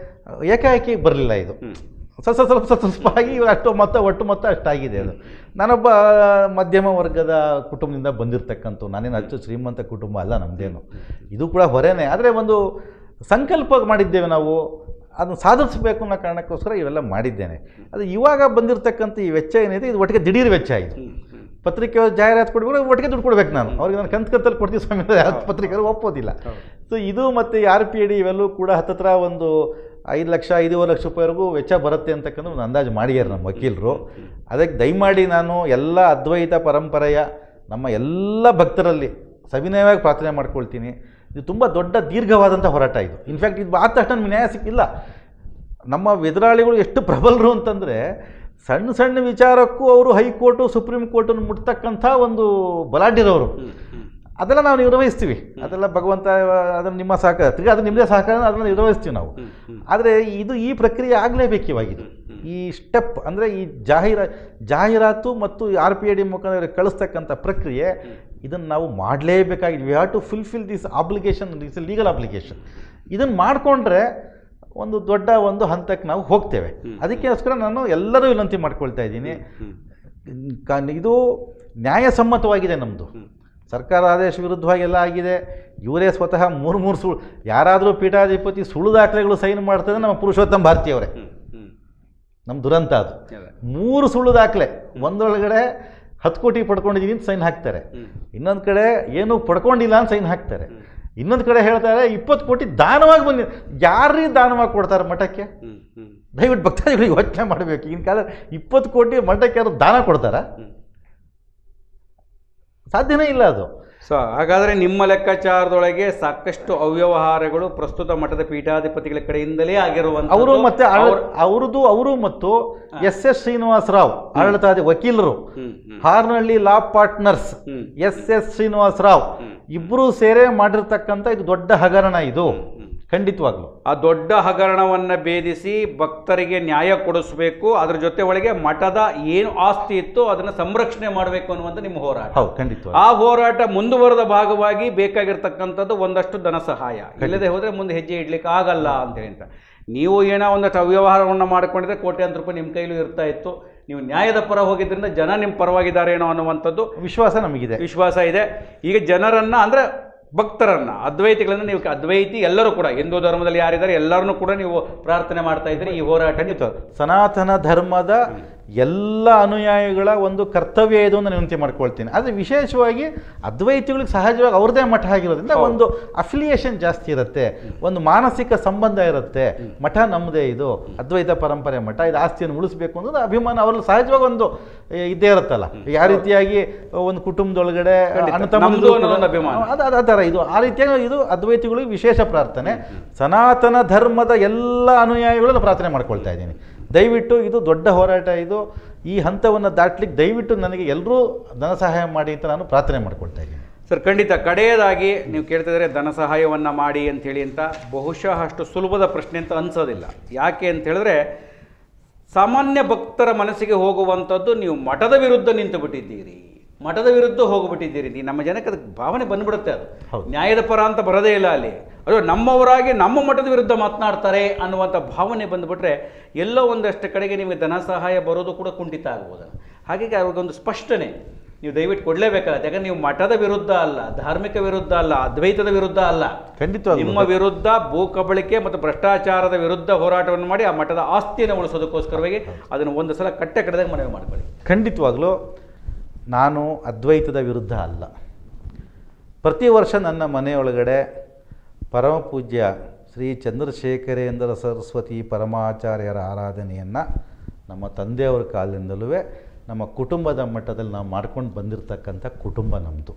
ಏಕಾಏಕಿ ಬರಲಿಲ್ಲ ಇದು ಸ್ವಲ್ಪ ಸ್ವಲ್ಪ ಸ್ವಲ್ಪ ಸ್ವಲ್ಪ ಆಗಿ ಇವಾಗ ಅಷ್ಟು ಮೊತ್ತ ಒಟ್ಟು ಮೊತ್ತ ಅಷ್ಟಾಗಿದೆ ಅದು ನಾನೊಬ್ಬ ಮಧ್ಯಮ ವರ್ಗದ ಕುಟುಂಬದಿಂದ ಬಂದಿರತಕ್ಕಂಥ ನಾನೇನು ಅಷ್ಟು ಶ್ರೀಮಂತ ಕುಟುಂಬ ಅಲ್ಲ ನಮ್ಮದೇನು ಇದು ಕೂಡ ಹೊರೆನೇ ಆದರೆ ಒಂದು ಸಂಕಲ್ಪ ಮಾಡಿದ್ದೇವೆ ನಾವು ಅದನ್ನು ಸಾಧಿಸಬೇಕು ಅನ್ನೋ ಕಾರಣಕ್ಕೋಸ್ಕರ ಇವೆಲ್ಲ ಮಾಡಿದ್ದೇನೆ ಅದು ಇವಾಗ ಬಂದಿರತಕ್ಕಂಥ ಈ ವೆಚ್ಚ ಏನಿದೆ ಇದು ಒಟ್ಟಿಗೆ ದಿಢೀರ್ ವೆಚ್ಚ ಇದು ಪತ್ರಿಕೆ ಜಾಹೀರಾತು ಕೊಡ್ಬೇಕು ಒಟ್ಟಿಗೆ ದುಡ್ಡು ಕೊಡ್ಬೇಕು ನಾನು ಅವ್ರಿಗೆ ನಾನು ಕಂತು ಕಂತಲ್ಲಿ ಕೊಡ್ತೀವಿ ಸ್ವಾಮಿ ಅಂತ ಯಾರು ಪತ್ರಿಕೆಯವರು ಒಪ್ಪೋದಿಲ್ಲ ಸೊ ಇದು ಮತ್ತು ಆರ್ ಪಿ ಡಿ ಇವೆಲ್ಲೂ ಕೂಡ ಹತ್ತತ್ರ ಒಂದು ಐದು ಲಕ್ಷ ಐದೂವರೆ ಲಕ್ಷ ರೂಪಾಯಿವರೆಗೂ ವೆಚ್ಚ ಬರುತ್ತೆ ಅಂತಕ್ಕಂಥ ಒಂದು ಅಂದಾಜು ಮಾಡಿದ್ದಾರೆ ನಮ್ಮ ವಕೀಲರು ಅದಕ್ಕೆ ದಯಮಾಡಿ ನಾನು ಎಲ್ಲ ಅದ್ವೈತ ಪರಂಪರೆಯ ನಮ್ಮ ಎಲ್ಲ ಭಕ್ತರಲ್ಲಿ ಸವಿನಯವಾಗಿ ಪ್ರಾರ್ಥನೆ ಮಾಡ್ಕೊಳ್ತೀನಿ ಇದು ತುಂಬ ದೊಡ್ಡ ದೀರ್ಘವಾದಂಥ ಹೋರಾಟ ಇದು ಇನ್ಫ್ಯಾಕ್ಟ್ ಇದು ಆದ ತಕ್ಷಣ ನಮ್ಗೆ ನ್ಯಾಯ ಸಿಕ್ಕಿಲ್ಲ ನಮ್ಮ ಎದುರಾಳಿಗಳು ಎಷ್ಟು ಪ್ರಬಲರು ಅಂತಂದರೆ ಸಣ್ಣ ಸಣ್ಣ ವಿಚಾರಕ್ಕೂ ಅವರು ಹೈಕೋರ್ಟು ಸುಪ್ರೀಂ ಕೋರ್ಟನ್ನು ಮುಟ್ತಕ್ಕಂಥ ಒಂದು ಬಲಾಢ್ಯರವರು ಅದೆಲ್ಲ ನಾವು ನಿರ್ವಹಿಸ್ತೀವಿ ಅದೆಲ್ಲ ಭಗವಂತ ಅದನ್ನು ನಿಮ್ಮ ಸಹಕಾರ ತಿರ್ಗಿ ಅದು ನಿಮ್ಮದೇ ಸಹಕಾರ ಅದನ್ನು ನಿರ್ವಹಿಸ್ತೀವಿ ನಾವು ಆದರೆ ಇದು ಈ ಪ್ರಕ್ರಿಯೆ ಆಗಲೇಬೇಕು ಇವಾಗಿದು ಈ ಸ್ಟೆಪ್ ಅಂದರೆ ಈ ಜಾಹೀರಾ ಜಾಹೀರಾತು ಮತ್ತು ಆರ್ ಪಿ ಐ ಡಿ ಮುಖಾಂತರ ಕಳಿಸ್ತಕ್ಕಂಥ ಪ್ರಕ್ರಿಯೆ ಇದನ್ನು ನಾವು ಮಾಡಲೇಬೇಕಾಗಿದೆ we have to fulfil this obligation this legal application ಇದನ್ನು ಮಾಡಿಕೊಂಡ್ರೆ ಒಂದು ದೊಡ್ಡ ಒಂದು ಹಂತಕ್ಕೆ ನಾವು ಹೋಗ್ತೇವೆ ಅದಕ್ಕೋಸ್ಕರ ನಾನು ಎಲ್ಲರೂ ವಿನಂತಿ ಮಾಡ್ಕೊಳ್ತಾ ಇದ್ದೀನಿ ಕ- ಇದು ನ್ಯಾಯಸಮ್ಮತವಾಗಿದೆ ನಮ್ಮದು ಸರ್ಕಾರ ಆದೇಶ ವಿರುದ್ಧವಾಗಿ ಎಲ್ಲ ಆಗಿದೆ ಇವರೇ ಸ್ವತಃ ಮೂರು ಮೂರು ಸುಳ್ಳು ಯಾರಾದರೂ ಪೀಠಾಧಿಪತಿ ಸುಳ್ಳು ದಾಖಲೆಗಳು ಸೈನ್ ಮಾಡ್ತಾರೆ ನಮ್ಮ ಪುರುಷೋತ್ತಮ ಭಾರತೀಯವರೇ ನಮ್ಮ ದುರಂತ ಅದು ಮೂರು ಸುಳ್ಳು ದಾಖಲೆ ಒಂದೊಳಗಡೆ ಹತ್ತು ಕೋಟಿ ಪಡ್ಕೊಂಡಿದ್ದೀನಿ ಅಂತ ಸೈನ್ ಹಾಕ್ತಾರೆ ಇನ್ನೊಂದು ಕಡೆ ಏನು ಪಡ್ಕೊಂಡಿಲ್ಲ ಅಂತ ಸೈನ್ ಹಾಕ್ತಾರೆ ಇನ್ನೊಂದು ಕಡೆ ಹೇಳ್ತಾರೆ ಇಪ್ಪತ್ತು ಕೋಟಿ ದಾನವಾಗಿ ಬಂದಿ ಯಾರೀ ದಾನವಾಗಿ ಕೊಡ್ತಾರೆ ಮಠಕ್ಕೆ ದಯವಿಟ್ಟು ಭಕ್ತಾದಿಗಳಿಗೆ ಯೋಚನೆ ಮಾಡಬೇಕು ಈಗಿನ ಕಾಲ ಇಪ್ಪತ್ತು ಕೋಟಿ ಮಠಕ್ಕೆ ಯಾರು ದಾನ ಕೊಡ್ತಾರಾ ಸಾಧ್ಯನೇ ಇಲ್ಲ ಅದು ಸೊ ಹಾಗಾದರೆ ನಿಮ್ಮ ಲೆಕ್ಕಾಚಾರದೊಳಗೆ ಸಾಕಷ್ಟು ಅವ್ಯವಹಾರಗಳು ಪ್ರಸ್ತುತ ಮಠದ ಪೀಠಾಧಿಪತಿಗಳ ಕಡೆಯಿಂದಲೇ ಆಗಿರುವಂತ ಅವರು ಮತ್ತೆ ಅವರದು ಅವರು ಮತ್ತು ಎಸ್ ಎಸ್ ಶ್ರೀನಿವಾಸ ರಾವ್ ಆಡಳಿತಾಧಿ ವಕೀಲರು Harnahalli law partners hmm. S S Srinivasa Rao ಇಬ್ಬರು ಸೇರೆ ಮಾಡಿರ್ತಕ್ಕಂಥ ಇದು ದೊಡ್ಡ ಹಗರಣ ಇದು ಖಂಡಿತವಾಗ್ಲು ಆ ದೊಡ್ಡ ಹಗರಣವನ್ನ ಭೇದಿಸಿ ಭಕ್ತರಿಗೆ ನ್ಯಾಯ ಕೊಡಿಸ್ಬೇಕು ಅದ್ರ ಜೊತೆ ಒಳಗೆ ಮಠದ ಏನು ಆಸ್ತಿ ಇತ್ತು ಅದನ್ನ ಸಂರಕ್ಷಣೆ ಮಾಡಬೇಕು ಅನ್ನುವಂಥ ನಿಮ್ಮ ಹೋರಾಟ ಹೌದು ಖಂಡಿತವಾಗಿ ಆ ಹೋರಾಟ ಮುಂದುವರೆದ ಭಾಗವಾಗಿ ಬೇಕಾಗಿರ್ತಕ್ಕಂಥದ್ದು ಒಂದಷ್ಟು ಧನ ಸಹಾಯ ಇಲ್ಲದೆ ಹೋದ್ರೆ ಮುಂದೆ ಹೆಜ್ಜೆ ಇಡ್ಲಿಕ್ಕೆ ಆಗಲ್ಲ ಅಂತೇಳಿ ಅಂತ ನೀವು ಏನೋ ಒಂದಷ್ಟು ಅವ್ಯವಹಾರವನ್ನು ಮಾಡ್ಕೊಂಡಿದ್ರೆ ಕೋಟ್ಯಾಂತರ ರೂಪಾಯಿ ನಿಮ್ಮ ಕೈಲೂ ಇರ್ತಾ ಇತ್ತು ನೀವು ನ್ಯಾಯದ ಪರ ಹೋಗಿದ್ರಿಂದ ಜನ ನಿಮ್ಮ ಪರವಾಗಿದ್ದಾರೆ ಏನೋ ಅನ್ನುವಂಥದ್ದು ವಿಶ್ವಾಸ ನಮಗಿದೆ ವಿಶ್ವಾಸ ಇದೆ ಈಗ ಜನರನ್ನ ಅಂದ್ರೆ ಭಕ್ತರನ್ನ ಅದ್ವೈತಿಗಳನ್ನ ನೀವು ಅದ್ವೈತಿ ಎಲ್ಲರೂ ಕೂಡ ಹಿಂದೂ ಧರ್ಮದಲ್ಲಿ ಯಾರಿದ್ದಾರೆ ಎಲ್ಲರನ್ನೂ ಕೂಡ ನೀವು ಪ್ರಾರ್ಥನೆ ಮಾಡ್ತಾ ಇದ್ದೀರಿ ಈ ಹೋರಾಟ ಖಂಡಿತ ಸನಾತನ ಧರ್ಮದ ಎಲ್ಲ ಅನುಯಾಯಿಗಳ ಒಂದು ಕರ್ತವ್ಯ ಇದು ಅಂತ ವಿನಂತಿ ಮಾಡ್ಕೊಳ್ತೀನಿ ಆದರೆ ವಿಶೇಷವಾಗಿ ಅದ್ವೈತಿಗಳಿಗೆ ಸಹಜವಾಗಿ ಅವ್ರದ್ದೇ ಮಠ ಆಗಿರೋದ್ರಿಂದ ಒಂದು ಅಫಿಲಿಯೇಷನ್ ಜಾಸ್ತಿ ಇರುತ್ತೆ ಒಂದು ಮಾನಸಿಕ ಸಂಬಂಧ ಇರುತ್ತೆ ಮಠ ನಮ್ಮದೇ ಇದು ಅದ್ವೈತ ಪರಂಪರೆ ಮಠ ಇದು ಆಸ್ತಿಯನ್ನು ಉಳಿಸ್ಬೇಕು ಅನ್ನೋದು ಅಭಿಮಾನ ಅವರಲ್ಲಿ ಸಹಜವಾಗಿ ಒಂದು ಏ, ಇದ್ದೇ ಇರುತ್ತಲ್ಲ ಯಾವ ರೀತಿಯಾಗಿ ಒಂದು ಕುಟುಂಬದೊಳಗಡೆ ಖಂಡಿತ. ಅಣ್ಣ ತಮ್ಮಂದಿರು ನಮ್ದು ಅನ್ನೋ ಕೂಡ- ಒಂದು ಅಭಿಮಾನ. ಅದು ಅದು ಆ ಥರ ಇದು ಆ ರೀತಿಯಾಗಿ ಇದು ಅದ್ವೈತಿಗಳಿಗೆ ವಿಶೇಷ ಪ್ರಾರ್ಥನೆ ಸನಾತನ ಧರ್ಮದ ಎಲ್ಲ ಅನುಯಾಯಿಗಳು ಪ್ರಾರ್ಥನೆ ಮಾಡ್ಕೊಳ್ತಾ ಇದ್ದೀನಿ ದಯವಿಟ್ಟು ಇದು ದೊಡ್ಡ ಹೋರಾಟ ಇದು ಈ ಹಂತವನ್ನು ದಾಟ್ಲಿಕ್ಕೆ ದಯವಿಟ್ಟು ನನಗೆ ಎಲ್ಲರೂ ಧನ ಸಹಾಯ ಮಾಡಿ ಅಂತ ನಾನು ಪ್ರಾರ್ಥನೆ ಮಾಡ್ಕೊಳ್ತಾ ಇದ್ದೀನಿ ಸರ್ ಖಂಡಿತ ಕಡೆಯದಾಗಿ ನೀವು ಕೇಳ್ತಿದ್ರೆ ಧನ ಸಹಾಯವನ್ನು ಮಾಡಿ ಅಂಥೇಳಿ ಅಂತ ಬಹುಶಃ ಅಷ್ಟು ಸುಲಭದ ಪ್ರಶ್ನೆ ಅಂತ ಅನ್ಸೋದಿಲ್ಲ ಯಾಕೆ ಅಂತ ಹೇಳಿದ್ರೆ ಸಾಮಾನ್ಯ ಭಕ್ತರ ಮನಸ್ಸಿಗೆ ಹೋಗುವಂಥದ್ದು ನೀವು ಮಠದ ವಿರುದ್ಧ ನಿಂತು ಬಿಟ್ಟಿದ್ದೀರಿ ಮಠದ ವಿರುದ್ಧ ಹೋಗ್ಬಿಟ್ಟಿದ್ದೀರಿ ನೀವು ನಮ್ಮ ಜನಕ್ಕೆ ಅದಕ್ಕೆ ಭಾವನೆ ಬಂದ್ಬಿಡುತ್ತೆ ಅದು ಹೌದು. ನ್ಯಾಯದ ಪರ ಅಂತ ಬರೋದೇ ಇಲ್ಲ ಅಲ್ಲಿ ಅದು ನಮ್ಮವರಾಗಿ ನಮ್ಮ ಮಠದ ವಿರುದ್ಧ ಮಾತನಾಡ್ತಾರೆ ಅನ್ನುವಂಥ ಭಾವನೆ ಬಂದುಬಿಟ್ರೆ ಎಲ್ಲೋ ಒಂದಷ್ಟು ಕಡೆಗೆ ನಿಮಗೆ ಧನ ಸಹಾಯ ಬರೋದು ಕೂಡ ಕುಂಠಿತ ಆಗ್ಬೋದು ಹಾಗಾಗಿ ಅವ್ರಿಗೊಂದು ಸ್ಪಷ್ಟನೆ ನೀವು ದಯವಿಟ್ಟು ಕೊಡಲೇಬೇಕಾಗತ್ತೆ ಯಾಕಂದ್ರೆ ನೀವು ಮಠದ ವಿರುದ್ಧ ಅಲ್ಲ ಧಾರ್ಮಿಕ ವಿರುದ್ಧ ಅಲ್ಲ ಅದ್ವೈತದ ವಿರುದ್ಧ ಅಲ್ಲ ಖಂಡಿತವಾಗ್ಲೂ. ನಿಮ್ಮ ವಿರುದ್ಧ ಭೂ ಕಬಳಿಕೆ ಮತ್ತು ಭ್ರಷ್ಟಾಚಾರದ ವಿರುದ್ಧ ಹೋರಾಟವನ್ನು ಮಾಡಿ ಆ ಮಠದ ಆಸ್ತಿಯನ್ನು ಉಳಿಸೋದಕ್ಕೋಸ್ಕರವಾಗಿ ಅದನ್ನು ಒಂದು ಸಲ ಕಟ್ಟೆ ಕಡೆದಾಗ ಮನವಿ ಮಾಡ್ಕೊಳ್ಳಿ ಖಂಡಿತವಾಗ್ಲೂ ನಾನು ಅದ್ವೈತದ ವಿರುದ್ಧ ಅಲ್ಲ ಪ್ರತಿ ವರ್ಷ ನನ್ನ ಮನೆಯೊಳಗಡೆ ಪರಮ ಪೂಜ್ಯ ಶ್ರೀ ಚಂದ್ರಶೇಖರೇಂದ್ರ ಸರಸ್ವತಿ ಪರಮಾಚಾರ್ಯರ ಆರಾಧನೆಯನ್ನು ನಮ್ಮ ತಂದೆಯವರ ಕಾಲದಿಂದಲೂ ನಮ್ಮ ಕುಟುಂಬದ ಮಟ್ಟದಲ್ಲಿ ನಾವು ಮಾಡ್ಕೊಂಡು ಬಂದಿರತಕ್ಕಂಥ ಕುಟುಂಬ ನಮ್ಮದು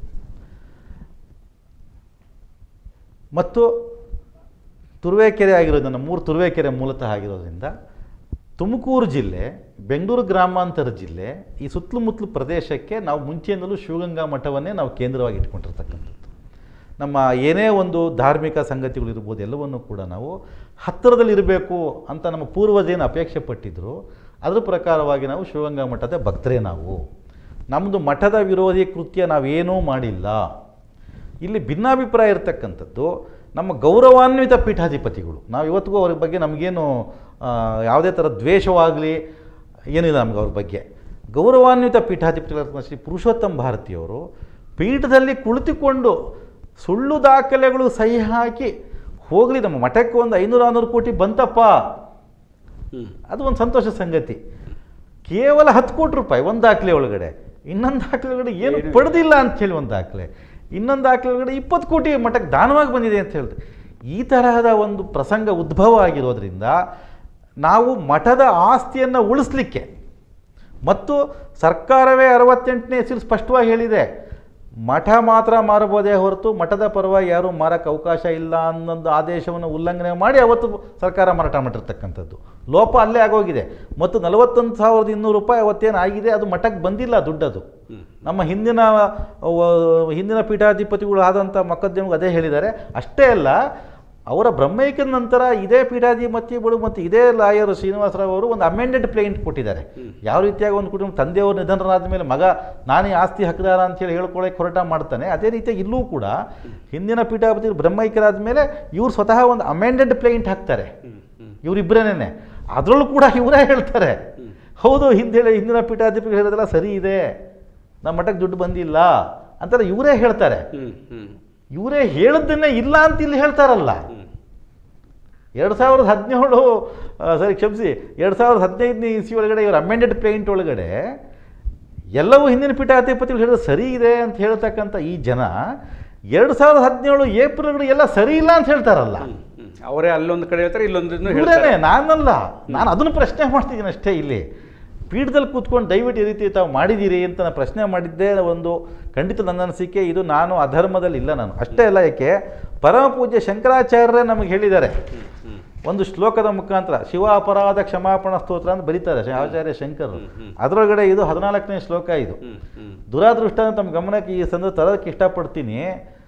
ಮತ್ತು ತುರುವೇಕೆರೆ ಆಗಿರೋದ್ರಿಂದ ಮೂರು ತುರುವೇಕೆರೆ ಮೂಲತಃ ಆಗಿರೋದ್ರಿಂದ ತುಮಕೂರು ಜಿಲ್ಲೆ ಬೆಂಗಳೂರು ಗ್ರಾಮಾಂತರ ಜಿಲ್ಲೆ ಈ ಸುತ್ತಮುತ್ತಲು ಪ್ರದೇಶಕ್ಕೆ ನಾವು ಮುಂಚೆಯಿಂದಲೂ ಶಿವಗಂಗಾ ಮಠವನ್ನೇ ನಾವು ಕೇಂದ್ರವಾಗಿ ಇಟ್ಕೊಂಡಿರ್ತಕ್ಕಂಥದ್ದು ನಮ್ಮ ಏನೇ ಒಂದು ಧಾರ್ಮಿಕ ಸಂಗತಿಗಳಿರ್ಬೋದು ಎಲ್ಲವನ್ನು ಕೂಡ ನಾವು ಹತ್ತಿರದಲ್ಲಿರಬೇಕು ಅಂತ ನಮ್ಮ ಪೂರ್ವಜೇನು ಅಪೇಕ್ಷೆ ಪಟ್ಟಿದ್ರು ಅದ್ರ ಪ್ರಕಾರವಾಗಿ ನಾವು ಶಿವಗಂಗಾ ಮಠದ ಭಕ್ತರೇ ನಾವು ನಮ್ಮದು ಮಠದ ವಿರೋಧಿ ಕೃತ್ಯ ನಾವೇನೂ ಮಾಡಿಲ್ಲ ಇಲ್ಲಿ ಭಿನ್ನಾಭಿಪ್ರಾಯ ಇರತಕ್ಕಂಥದ್ದು ನಮ್ಮ ಗೌರವಾನ್ವಿತ ಪೀಠಾಧಿಪತಿಗಳು ನಾವು ಇವತ್ತಿಗೂ ಅವ್ರ ಬಗ್ಗೆ ನಮಗೇನು ಆ, ಯಾವುದೇ ಥರ ದ್ವೇಷವಾಗಲಿ ಏನಿಲ್ಲ ನಮ್ಗೆ ಅವ್ರ ಬಗ್ಗೆ ಗೌರವಾನ್ವಿತ ಪೀಠಾಧಿಪತಿಗಳಾದ ಶ್ರೀ ಪುರುಷೋತ್ತಮ ಭಾರತಿಯವರು ಪೀಠದಲ್ಲಿ ಕುಳಿತುಕೊಂಡು ಸುಳ್ಳು ದಾಖಲೆಗಳು ಸಹಿ ಹಾಕಿ ಹೋಗಲಿ ನಮ್ಮ ಮಠಕ್ಕೆ ಒಂದು ಐನೂರು ಆರುನೂರು ಕೋಟಿ ಬಂತಪ್ಪ ಅದು ಒಂದು ಸಂತೋಷ ಸಂಗತಿ ಕೇವಲ ಹತ್ತು ಕೋಟಿ ರೂಪಾಯಿ ಒಂದು ದಾಖಲೆ ಒಳಗಡೆ ಇನ್ನೊಂದು ದಾಖಲೆಗಳು ಏನು ಪಡೆದಿಲ್ಲ ಅಂತ ಹೇಳಿ ಒಂದು ದಾಖಲೆ ಇನ್ನೊಂದು ದಾಖಲೆಗಳು ಇಪ್ಪತ್ತು ಕೋಟಿ ಮಟ್ಟಕ್ಕೆ ದಾನವಾಗಿ ಬಂದಿದೆ ಅಂತ ಹೇಳ್ತಾರೆ ಈ ತರಹದ ಒಂದು ಪ್ರಸಂಗ ಉದ್ಭವ ಆಗಿರೋದ್ರಿಂದ ನಾವು ಮಠದ ಆಸ್ತಿಯನ್ನು ಉಳಿಸ್ಲಿಕ್ಕೆ ಮತ್ತು ಸರ್ಕಾರವೇ ಅರವತ್ತೆಂಟನೇ ಇಸ್ವಿಲಿ ಸ್ಪಷ್ಟವಾಗಿ ಹೇಳಿದೆ ಮಠ ಮಾತ್ರ ಮಾರಬಹುದೇ ಹೊರತು ಮಠದ ಪರವಾಗಿ ಯಾರೂ ಮಾರಕ್ಕೆ ಅವಕಾಶ ಇಲ್ಲ ಅನ್ನೊಂದು ಆದೇಶವನ್ನು ಉಲ್ಲಂಘನೆ ಮಾಡಿ ಅವತ್ತು ಸರ್ಕಾರ ಮಾರಾಟ ಮಾಡಿರ್ತಕ್ಕಂಥದ್ದು ಲೋಪ ಅಲ್ಲೇ ಆಗೋಗಿದೆ ಮತ್ತು ನಲವತ್ತೊಂದು ಸಾವಿರದ ಇನ್ನೂರು ರೂಪಾಯಿ ಅವತ್ತೇನು ಆಗಿದೆ ಅದು ಮಠಕ್ಕೆ ಬಂದಿಲ್ಲ ದುಡ್ಡದು ನಮ್ಮ ಹಿಂದಿನ ವ- ಹಿಂದಿನ ಪೀಠಾಧಿಪತಿಗಳು ಆದಂಥ ಮೊಕದ್ದಮೆಗೂ ಅದೇ ಹೇಳಿದ್ದಾರೆ ಅಷ್ಟೇ ಅಲ್ಲ ಅವರ ಬ್ರಹ್ಮೈಕ್ಯದ ನಂತರ ಇದೇ ಪೀಠಾಧಿಪತಿಗಳು ಮತ್ತು ಇದೇ ಲಾಯರ್ ಶ್ರೀನಿವಾಸರಾವ್ ಅವರು ಒಂದು ಅಮೆಂಡೆಡ್ ಪ್ಲೇಂಟ್ ಕೊಟ್ಟಿದ್ದಾರೆ ಯಾವ ರೀತಿಯಾಗಿ ಒಂದು ಕುಟುಂಬ ತಂದೆಯವರು ನಿಧನರಾದ ಮೇಲೆ ಮಗ ನಾನೇ ಆಸ್ತಿ ಹಕ್ಕದಾರ ಅಂತೇಳಿ ಹೇಳ್ಕೊಳ್ಳೋಕೆ ಹೊರಟ ಮಾಡ್ತಾನೆ ಅದೇ ರೀತಿಯಾಗಿ ಇಲ್ಲೂ ಕೂಡ ಹಿಂದಿನ ಪೀಠಾಧಿಪತಿ ಬ್ರಹ್ಮೈಕ್ಯರಾದ ಮೇಲೆ ಇವ್ರು ಸ್ವತಃ ಒಂದು ಅಮೆಂಡೆಡ್ ಪ್ಲೇಂಟ್ ಹಾಕ್ತಾರೆ ಇವರಿಬ್ಬರೇನೆ ಅದರಲ್ಲೂ ಕೂಡ ಇವರೇ ಹೇಳ್ತಾರೆ ಹೌದು ಹಿಂದೆ ಹಿಂದಿನ ಪೀಠಾಧಿಪತಿಗಳು ಹೇಳೋದೆಲ್ಲ ಸರಿ ಇದೆ ನಮ್ಮ ಮಠಕ್ಕೆ ದುಡ್ಡು ಬಂದಿಲ್ಲ ಅಂತೆಲ್ಲ ಇವರೇ ಹೇಳ್ತಾರೆ ಹ್ಮ್ ಹ್ಮ್ ಇವರೇ ಹೇಳದ್ದನ್ನೇ ಇಲ್ಲ ಅಂತ ಇಲ್ಲಿ ಹೇಳ್ತಾರಲ್ಲ ಎರಡು ಸಾವಿರದ ಹದಿನೇಳು ಸರಿ ಕ್ಷಮಿಸಿ ಎರಡು ಸಾವಿರದ ಹದಿನೈದನೇ ಇಸ್ವಿ ಒಳಗಡೆ ಇವರು ಅಮೆಂಡೆಡ್ ಪ್ಲೇಂಟ್ ಒಳಗಡೆ ಎಲ್ಲವೂ ಹಿಂದಿನ ಪೀಠಾಧಿಪತಿಗಳು ಹೇಳಿದ್ರೆ ಸರಿ ಇದೆ ಅಂತ ಹೇಳ್ತಕ್ಕಂಥ ಈ ಜನ ಎರಡು ಸಾವಿರದ ಹದಿನೇಳು ಏಪ್ರಿಲ್ ಒಳಗಡೆ ಎಲ್ಲ ಸರಿ ಇಲ್ಲ ಅಂತ ಹೇಳ್ತಾರಲ್ಲ ಹ್ಮ್, ಹ್ಮ್. ಅವರೇ ಅಲ್ಲೊಂದು ಕಡೆ ಹೇಳ್ತಾರೆ ಇಲ್ಲೊಂದು ಹೇಳ್ತಾರೆ ಇವರೇನೆ ನಾನಲ್ಲ ನಾನು ಅದನ್ನು ಪ್ರಶ್ನೆ ಮಾಡ್ತಿದ್ದೀನಿ ಅಷ್ಟೇ ಇಲ್ಲಿ ಪೀಠದಲ್ಲಿ ಕೂತ್ಕೊಂಡು ದಯವಿಟ್ಟು ಈ ರೀತಿ ತಾವು ಮಾಡಿದ್ದೀರಿ ಅಂತ ನಾನು ಪ್ರಶ್ನೆ ಮಾಡಿದ್ದೇ ಒಂದು ಖಂಡಿತ ನನ್ನ ಅನಿಸಿಕೆ ಇದು ನಾನು ಅಧರ್ಮದಲ್ಲಿ ಇಲ್ಲ ನಾನು ಅಷ್ಟೇ ಅಲ್ಲ ಯಾಕೆ ಪರಮ ಪೂಜ್ಯ ಶಂಕರಾಚಾರ್ಯರೇ ನಮಗೆ ಹೇಳಿದ್ದಾರೆ ಒಂದು ಶ್ಲೋಕದ ಮುಖಾಂತರ ಶಿವ ಅಪರಾಧ ಕ್ಷಮಾಪಣ ಸ್ತೋತ್ರ ಅಂತ ಬರೀತಾರೆ ಶ- ಆಚಾರ್ಯ ಶಂಕರರು ಅದರೊಳಗಡೆ ಇದು ಹದಿನಾಲ್ಕನೇ ಶ್ಲೋಕ ಇದು ಹ್ಮ್ ಹ್ಮ್ ದುರಾದೃಷ್ಟ ತಮ್ಮ ಗಮನಕ್ಕೆ ಈ ಸಂದರ್ಭ ತರೋದಕ್ಕೆ ಇಷ್ಟಪಡ್ತೀನಿ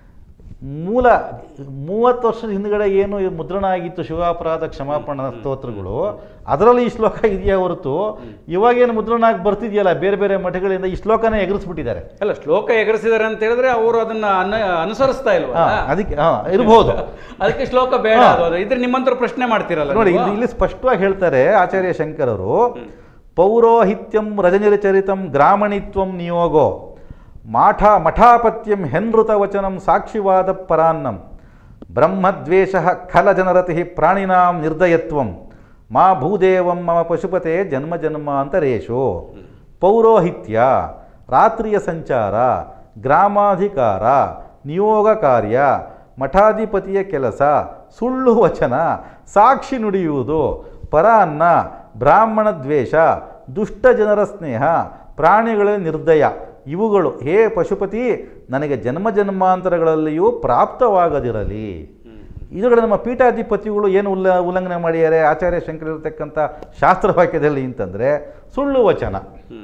ಮೂಲ ಮೂವತ್ತು ವರ್ಷದ ಹಿಂದ್ಗಡೆ ಏನು ಈ ಮುದ್ರಣ ಆಗಿತ್ತು ಶಿವಾಪರಾಧ ಕ್ಷಮಾಪಣ ಸ್ತೋತ್ರಗಳು ಅದರಲ್ಲಿ ಈ ಶ್ಲೋಕ ಇದೆಯಾ ಹೊರತು ಇವಾಗೇನು ಮುದ್ರಣ ಆಗಿ ಬರ್ತಿದೆಯಲ್ಲ ಬೇರೆ ಬೇರೆ ಮಠಗಳಿಂದ ಈ ಶ್ಲೋಕನೇ ಎಗರಿಸ್ಬಿಟ್ಟಿದ್ದಾರೆ ಅಲ್ಲ ಶ್ಲೋಕ ಎಗರಿಸಿದಾರೆ ಅಂತ ಹೇಳಿದ್ರೆ ಅವರು ಅದನ್ನ ಅನ- ಅನುಸರಿಸ್ತಾ ಇಲ್ವಾ ಹಾ, ಅದಕ್ಕೆ ಹಾಂ ಇರ್ಬೋದು ಅದಕ್ಕೆ ಶ್ಲೋಕ ಬೇಡ ಹಾ. ಅದು ಅದು. ಇದ್ರೆ ನಿಮ್ಮಂತರ ಪ್ರಶ್ನೆ ಮಾಡ್ತಿರಲ್ಲ ನೋಡಿ ನೀವು? ಇಲ್ಲಿ ಇಲ್ಲಿ ಸ್ಪಷ್ಟವಾಗಿ ಹೇಳ್ತಾರೆ ಆಚಾರ್ಯ ಶಂಕರರು ಪೌರೋಹಿತ್ಯಂ ರಜನಿರಚರಿತಂ ಗ್ರಾಮಣಿತ್ವಂ ನಿಯೋಗೋ ಮಾಠ ಮಠಾಪತ್ಯಂ ಹೆನ್ಋತ ವಚನಂ ಸಾಕ್ಷಿವಾದ ಪರಾನ್ನಂ ಬ್ರಹ್ಮದ್ವೇಷ ಖಲ ಜನರತಿ ಪ್ರಾಣಿನಾಂ ನಿರ್ದಯತ್ವಂ ಮಾ ಭೂದೇವಂ ಮಮ ಪಶುಪತೆ ಜನ್ಮ ಜನ್ಮಾಂತರೇಶು ಪೌರೋಹಿತ್ಯ ರಾತ್ರಿಯ ಸಂಚಾರ ಗ್ರಾಮಾಧಿಕಾರ ನಿಯೋಗ ಕಾರ್ಯ ಮಠಾಧಿಪತಿಯ ಕೆಲಸ ಸುಳ್ಳು ವಚನ ಸಾಕ್ಷಿ ನುಡಿಯುವುದು ಪರಾನ್ನ ಬ್ರಾಹ್ಮಣ ದ್ವೇಷ ದುಷ್ಟ ಜನರ ಸ್ನೇಹ ಪ್ರಾಣಿಗಳ ನಿರ್ದಯ ಇವುಗಳು ಹೇ ಪಶುಪತಿ ನನಗೆ ಜನ್ಮ ಜನ್ಮಾಂತರಗಳಲ್ಲಿಯೂ ಪ್ರಾಪ್ತವಾಗದಿರಲಿ ಇದರೊಳಗೆ ನಮ್ಮ ಪೀಠಾಧಿಪತಿಗಳು ಏನು ಉಲ್ಲ ಉಲ್ಲಂಘನೆ ಮಾಡಿದ್ದಾರೆ ಆಚಾರ್ಯ ಶಂಕರ ಇರತಕ್ಕಂಥ ಶಾಸ್ತ್ರವಾಕ್ಯದಲ್ಲಿ ಅಂತಂದರೆ ಸುಳ್ಳು ವಚನ ಹ್ಮ್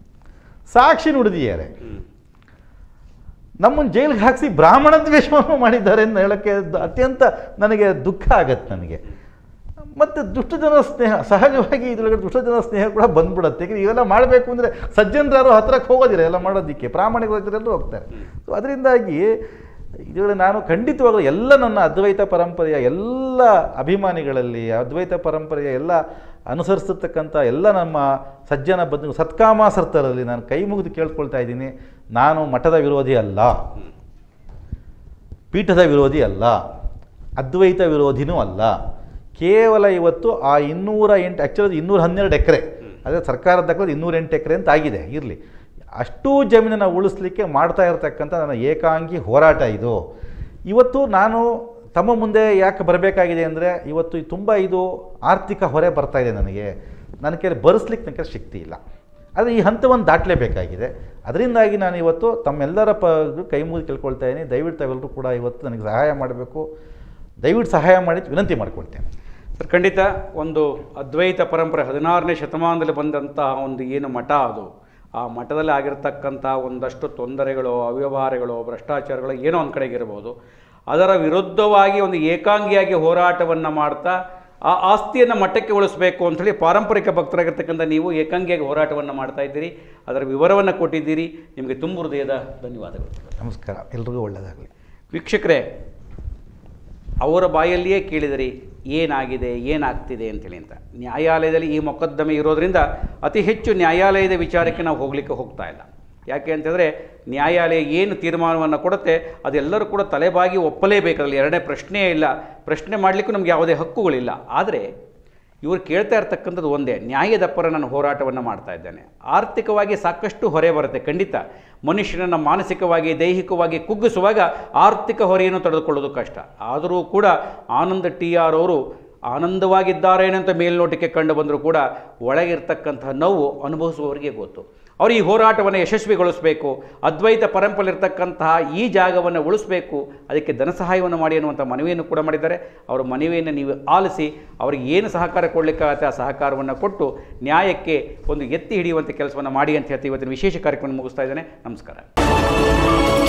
ಸಾಕ್ಷಿ ನುಡಿದಿದ್ದಾರೆ ಹ್ಮ್ ನಮ್ಮನ್ನು ಜೈಲಿಗೆ ಹಾಕಿಸಿ ಬ್ರಾಹ್ಮಣ ದ್ವೇಷವನ್ನು ಮಾಡಿದ್ದಾರೆ ಅಂತ ಹೇಳೋಕ್ಕೆ ದ- ಅತ್ಯಂತ ನನಗೆ ದುಃಖ ಆಗತ್ತೆ ನನಗೆ ಮತ್ತು ದುಷ್ಟಜನ ಸ್ನೇಹ ಸಹಜವಾಗಿ ಇದರೊಳಗಡೆ ದುಷ್ಟಜನ ಸ್ನೇಹ ಕೂಡ ಬಂದ್ಬಿಡುತ್ತೆ ಯಾಕಂದ್ರೆ ಇವೆಲ್ಲ ಮಾಡಬೇಕು ಅಂದರೆ ಸಜ್ಜನರಾರು ಹತ್ರಕ್ಕೆ ಹೋಗೋದಿಲ್ಲ ಎಲ್ಲ ಮಾಡೋದಕ್ಕೆ ಪ್ರಾಮಾಣಿಕರೆಲ್ಲರೂ ಹೋಗ್ತಾರೆ ಸೊ ಅದರಿಂದಾಗಿ ಇದರೊಳಗೆ ನಾನು ಖಂಡಿತವಾಗಲೂ ಎಲ್ಲ ನನ್ನ ಅದ್ವೈತ ಪರಂಪರೆಯ ಎಲ್ಲ ಅಭಿಮಾನಿಗಳಲ್ಲಿ ಅದ್ವೈತ ಪರಂಪರೆಯ ಎಲ್ಲ ಅನುಸರಿಸಿರ್ತಕ್ಕಂಥ ಎಲ್ಲ ನಮ್ಮ ಸಜ್ಜನ ಬಂಧು ಸತ್ಕಾಮಾಸರ್ತರಲ್ಲಿ ನಾನು ಕೈ ಮುಗಿದು ಕೇಳ್ಕೊಳ್ತಾ ಇದ್ದೀನಿ ನಾನು ಮಠದ ವಿರೋಧಿ ಅಲ್ಲ ಪೀಠದ ವಿರೋಧಿ ಅಲ್ಲ ಅದ್ವೈತ ವಿರೋಧಿನೂ ಅಲ್ಲ ಕೇವಲ ಇವತ್ತು ಆ ಇನ್ನೂರ ಎಂಟು ಆ್ಯಕ್ಚುಲಿ ಇನ್ನೂರ ಹನ್ನೆರಡು ಎಕರೆ ಅದೇ ಸರ್ಕಾರದ ದಾಖಲೆ ಇನ್ನೂರ ಎಂಟು ಎಕರೆ ಅಂತ ಆಗಿದೆ ಇರಲಿ ಅಷ್ಟೂ ಜಮೀನನ್ನು ಉಳಿಸ್ಲಿಕ್ಕೆ ಮಾಡ್ತಾ ಇರತಕ್ಕಂಥ ನನ್ನ ಏಕಾಂಗಿ ಹೋರಾಟ ಇದು ಇವತ್ತು ನಾನು ತಮ್ಮ ಮುಂದೆ ಯಾಕೆ ಬರಬೇಕಾಗಿದೆ ಅಂದರೆ ಇವತ್ತು ತುಂಬ ಇದು ಆರ್ಥಿಕ ಹೊರೆ ಬರ್ತಾ ಇದೆ ನನಗೆ ನನ್ನ ಕೈಲಿ ಭರಿಸ್ಲಿಕ್ಕೆ ನನಗೆ ಶಕ್ತಿ ಇಲ್ಲ ಆದರೆ ಈ ಹಂತವನ್ನು ದಾಟಲೇಬೇಕಾಗಿದೆ ಅದರಿಂದಾಗಿ ನಾನು ಇವತ್ತು ತಮ್ಮೆಲ್ಲರ ಪ ಕೈ ಮುಗಿದು ಕೇಳ್ಕೊಳ್ತಾ ಇದ್ದೀನಿ ದಯವಿಟ್ಟು ತಾವೆಲ್ಲರೂ ಕೂಡ ಇವತ್ತು ನನಗೆ ಸಹಾಯ ಮಾಡಬೇಕು ದಯವಿಟ್ಟು ಸಹಾಯ ಮಾಡಿ ವಿನಂತಿ ಮಾಡ್ಕೊಳ್ತೇನೆ ಸರ್ ಖಂಡಿತ ಒಂದು ಅದ್ವೈತ ಪರಂಪರೆ ಹದಿನಾರನೇ ಶತಮಾನದಲ್ಲಿ ಬಂದಂತಹ ಒಂದು ಏನು ಮಠ ಅದು ಆ ಮಠದಲ್ಲಿ ಆಗಿರ್ತಕ್ಕಂಥ ಒಂದಷ್ಟು ತೊಂದರೆಗಳು ಅವ್ಯವಹಾರಗಳು ಭ್ರಷ್ಟಾಚಾರಗಳು ಏನೋ ಒಂದು ಕಡೆಗೆ ಇರ್ಬೋದು ಅದರ ವಿರುದ್ಧವಾಗಿ ಒಂದು ಏಕಾಂಗಿಯಾಗಿ ಹೋರಾಟವನ್ನು ಮಾಡ್ತಾ ಆ ಆಸ್ತಿಯನ್ನು ಮಟ್ಟಕ್ಕೆ ಉಳಿಸಬೇಕು ಅಂಥೇಳಿ ಪಾರಂಪರಿಕ ಭಕ್ತರಾಗಿರ್ತಕ್ಕಂಥ ನೀವು ಏಕಾಂಗಿಯಾಗಿ ಹೋರಾಟವನ್ನು ಮಾಡ್ತಾ ಇದ್ದೀರಿ ಅದರ ವಿವರವನ್ನು ಕೊಟ್ಟಿದ್ದೀರಿ ನಿಮಗೆ ತುಂಬ ಹೃದಯದ ಧನ್ಯವಾದಗಳು ನಮಸ್ಕಾರ ಎಲ್ರಿಗೂ ಒಳ್ಳೆಯದಾಗಲಿ ವೀಕ್ಷಕರೇ ಅವರ ಬಾಯಲ್ಲಿಯೇ ಕೇಳಿದಿರಿ ಏನಾಗಿದೆ ಏನಾಗ್ತಿದೆ ಅಂತೇಳಿ ಅಂತ ನ್ಯಾಯಾಲಯದಲ್ಲಿ ಈ ಮೊಕದ್ದಮೆ ಇರೋದ್ರಿಂದ ಅತಿ ಹೆಚ್ಚು ನ್ಯಾಯಾಲಯದ ವಿಚಾರಕ್ಕೆ ನಾವು ಹೋಗಲಿಕ್ಕೆ ಹೋಗ್ತಾ ಇಲ್ಲ ಯಾಕೆ ಅಂತಂದರೆ ನ್ಯಾಯಾಲಯ ಏನು ತೀರ್ಮಾನವನ್ನು ಕೊಡುತ್ತೆ ಅದೆಲ್ಲರೂ ಕೂಡ ತಲೆಬಾಗಿ ಒಪ್ಪಲೇಬೇಕು ಅದರಲ್ಲಿ ಎರಡನೇ ಪ್ರಶ್ನೆಯೇ ಇಲ್ಲ ಪ್ರಶ್ನೆ ಮಾಡಲಿಕ್ಕೂ ನಮಗೆ ಯಾವುದೇ ಹಕ್ಕುಗಳಿಲ್ಲ ಆದರೆ ಇವರು ಕೇಳ್ತಾ ಇರ್ತಕ್ಕಂಥದ್ದು ಒಂದೇ ನ್ಯಾಯದ ಪರ ನಾನು ಹೋರಾಟವನ್ನು ಮಾಡ್ತಾ ಇದ್ದೇನೆ ಆರ್ಥಿಕವಾಗಿ ಸಾಕಷ್ಟು ಹೊರೆ ಬರುತ್ತೆ ಖಂಡಿತ ಮನುಷ್ಯನನ್ನು ಮಾನಸಿಕವಾಗಿ ದೈಹಿಕವಾಗಿ ಕುಗ್ಗಿಸುವಾಗ ಆರ್ಥಿಕ ಹೊರೆಯನ್ನು ತಡೆದುಕೊಳ್ಳೋದು ಕಷ್ಟ ಆದರೂ ಕೂಡ ಆನಂದ್ ಟಿ ಆರ್ ಅವರು ಆನಂದವಾಗಿದ್ದಾರೇನಂತ ಮೇಲ್ನೋಟಕ್ಕೆ ಕಂಡು ಬಂದರೂ ಕೂಡ ಒಳಗಿರ್ತಕ್ಕಂತಹ ನೋವು ಅನುಭವಿಸುವವರಿಗೆ ಗೊತ್ತು ಅವರು ಈ ಹೋರಾಟವನ್ನು ಯಶಸ್ವಿಗೊಳಿಸಬೇಕು ಅದ್ವೈತ ಪರಂಪರೆಯಲ್ಲಿರ್ತಕ್ಕಂತಹ ಈ ಜಾಗವನ್ನು ಉಳಿಸಬೇಕು ಅದಕ್ಕೆ ಧನ ಸಹಾಯವನ್ನು ಮಾಡಿ ಅನ್ನುವಂಥ ಮನವಿಯನ್ನು ಕೂಡ ಮಾಡಿದ್ದಾರೆ ಅವರ ಮನವಿಯನ್ನು ನೀವು ಆಲಿಸಿ ಅವರಿಗೆ ಏನು ಸಹಕಾರ ಕೊಡಲಿಕ್ಕಾಗತ್ತೆ ಆ ಸಹಕಾರವನ್ನು ಕೊಟ್ಟು ನ್ಯಾಯಕ್ಕೆ ಒಂದು ಎತ್ತಿ ಹಿಡಿಯುವಂಥ ಕೆಲಸವನ್ನು ಮಾಡಿ ಅಂತ ಹೇಳ್ತೀವಿ ಇವತ್ತಿನ ವಿಶೇಷ ಕಾರ್ಯಕ್ರಮ ಮುಗಿಸ್ತಾ ಇದ್ದೇನೆ ನಮಸ್ಕಾರ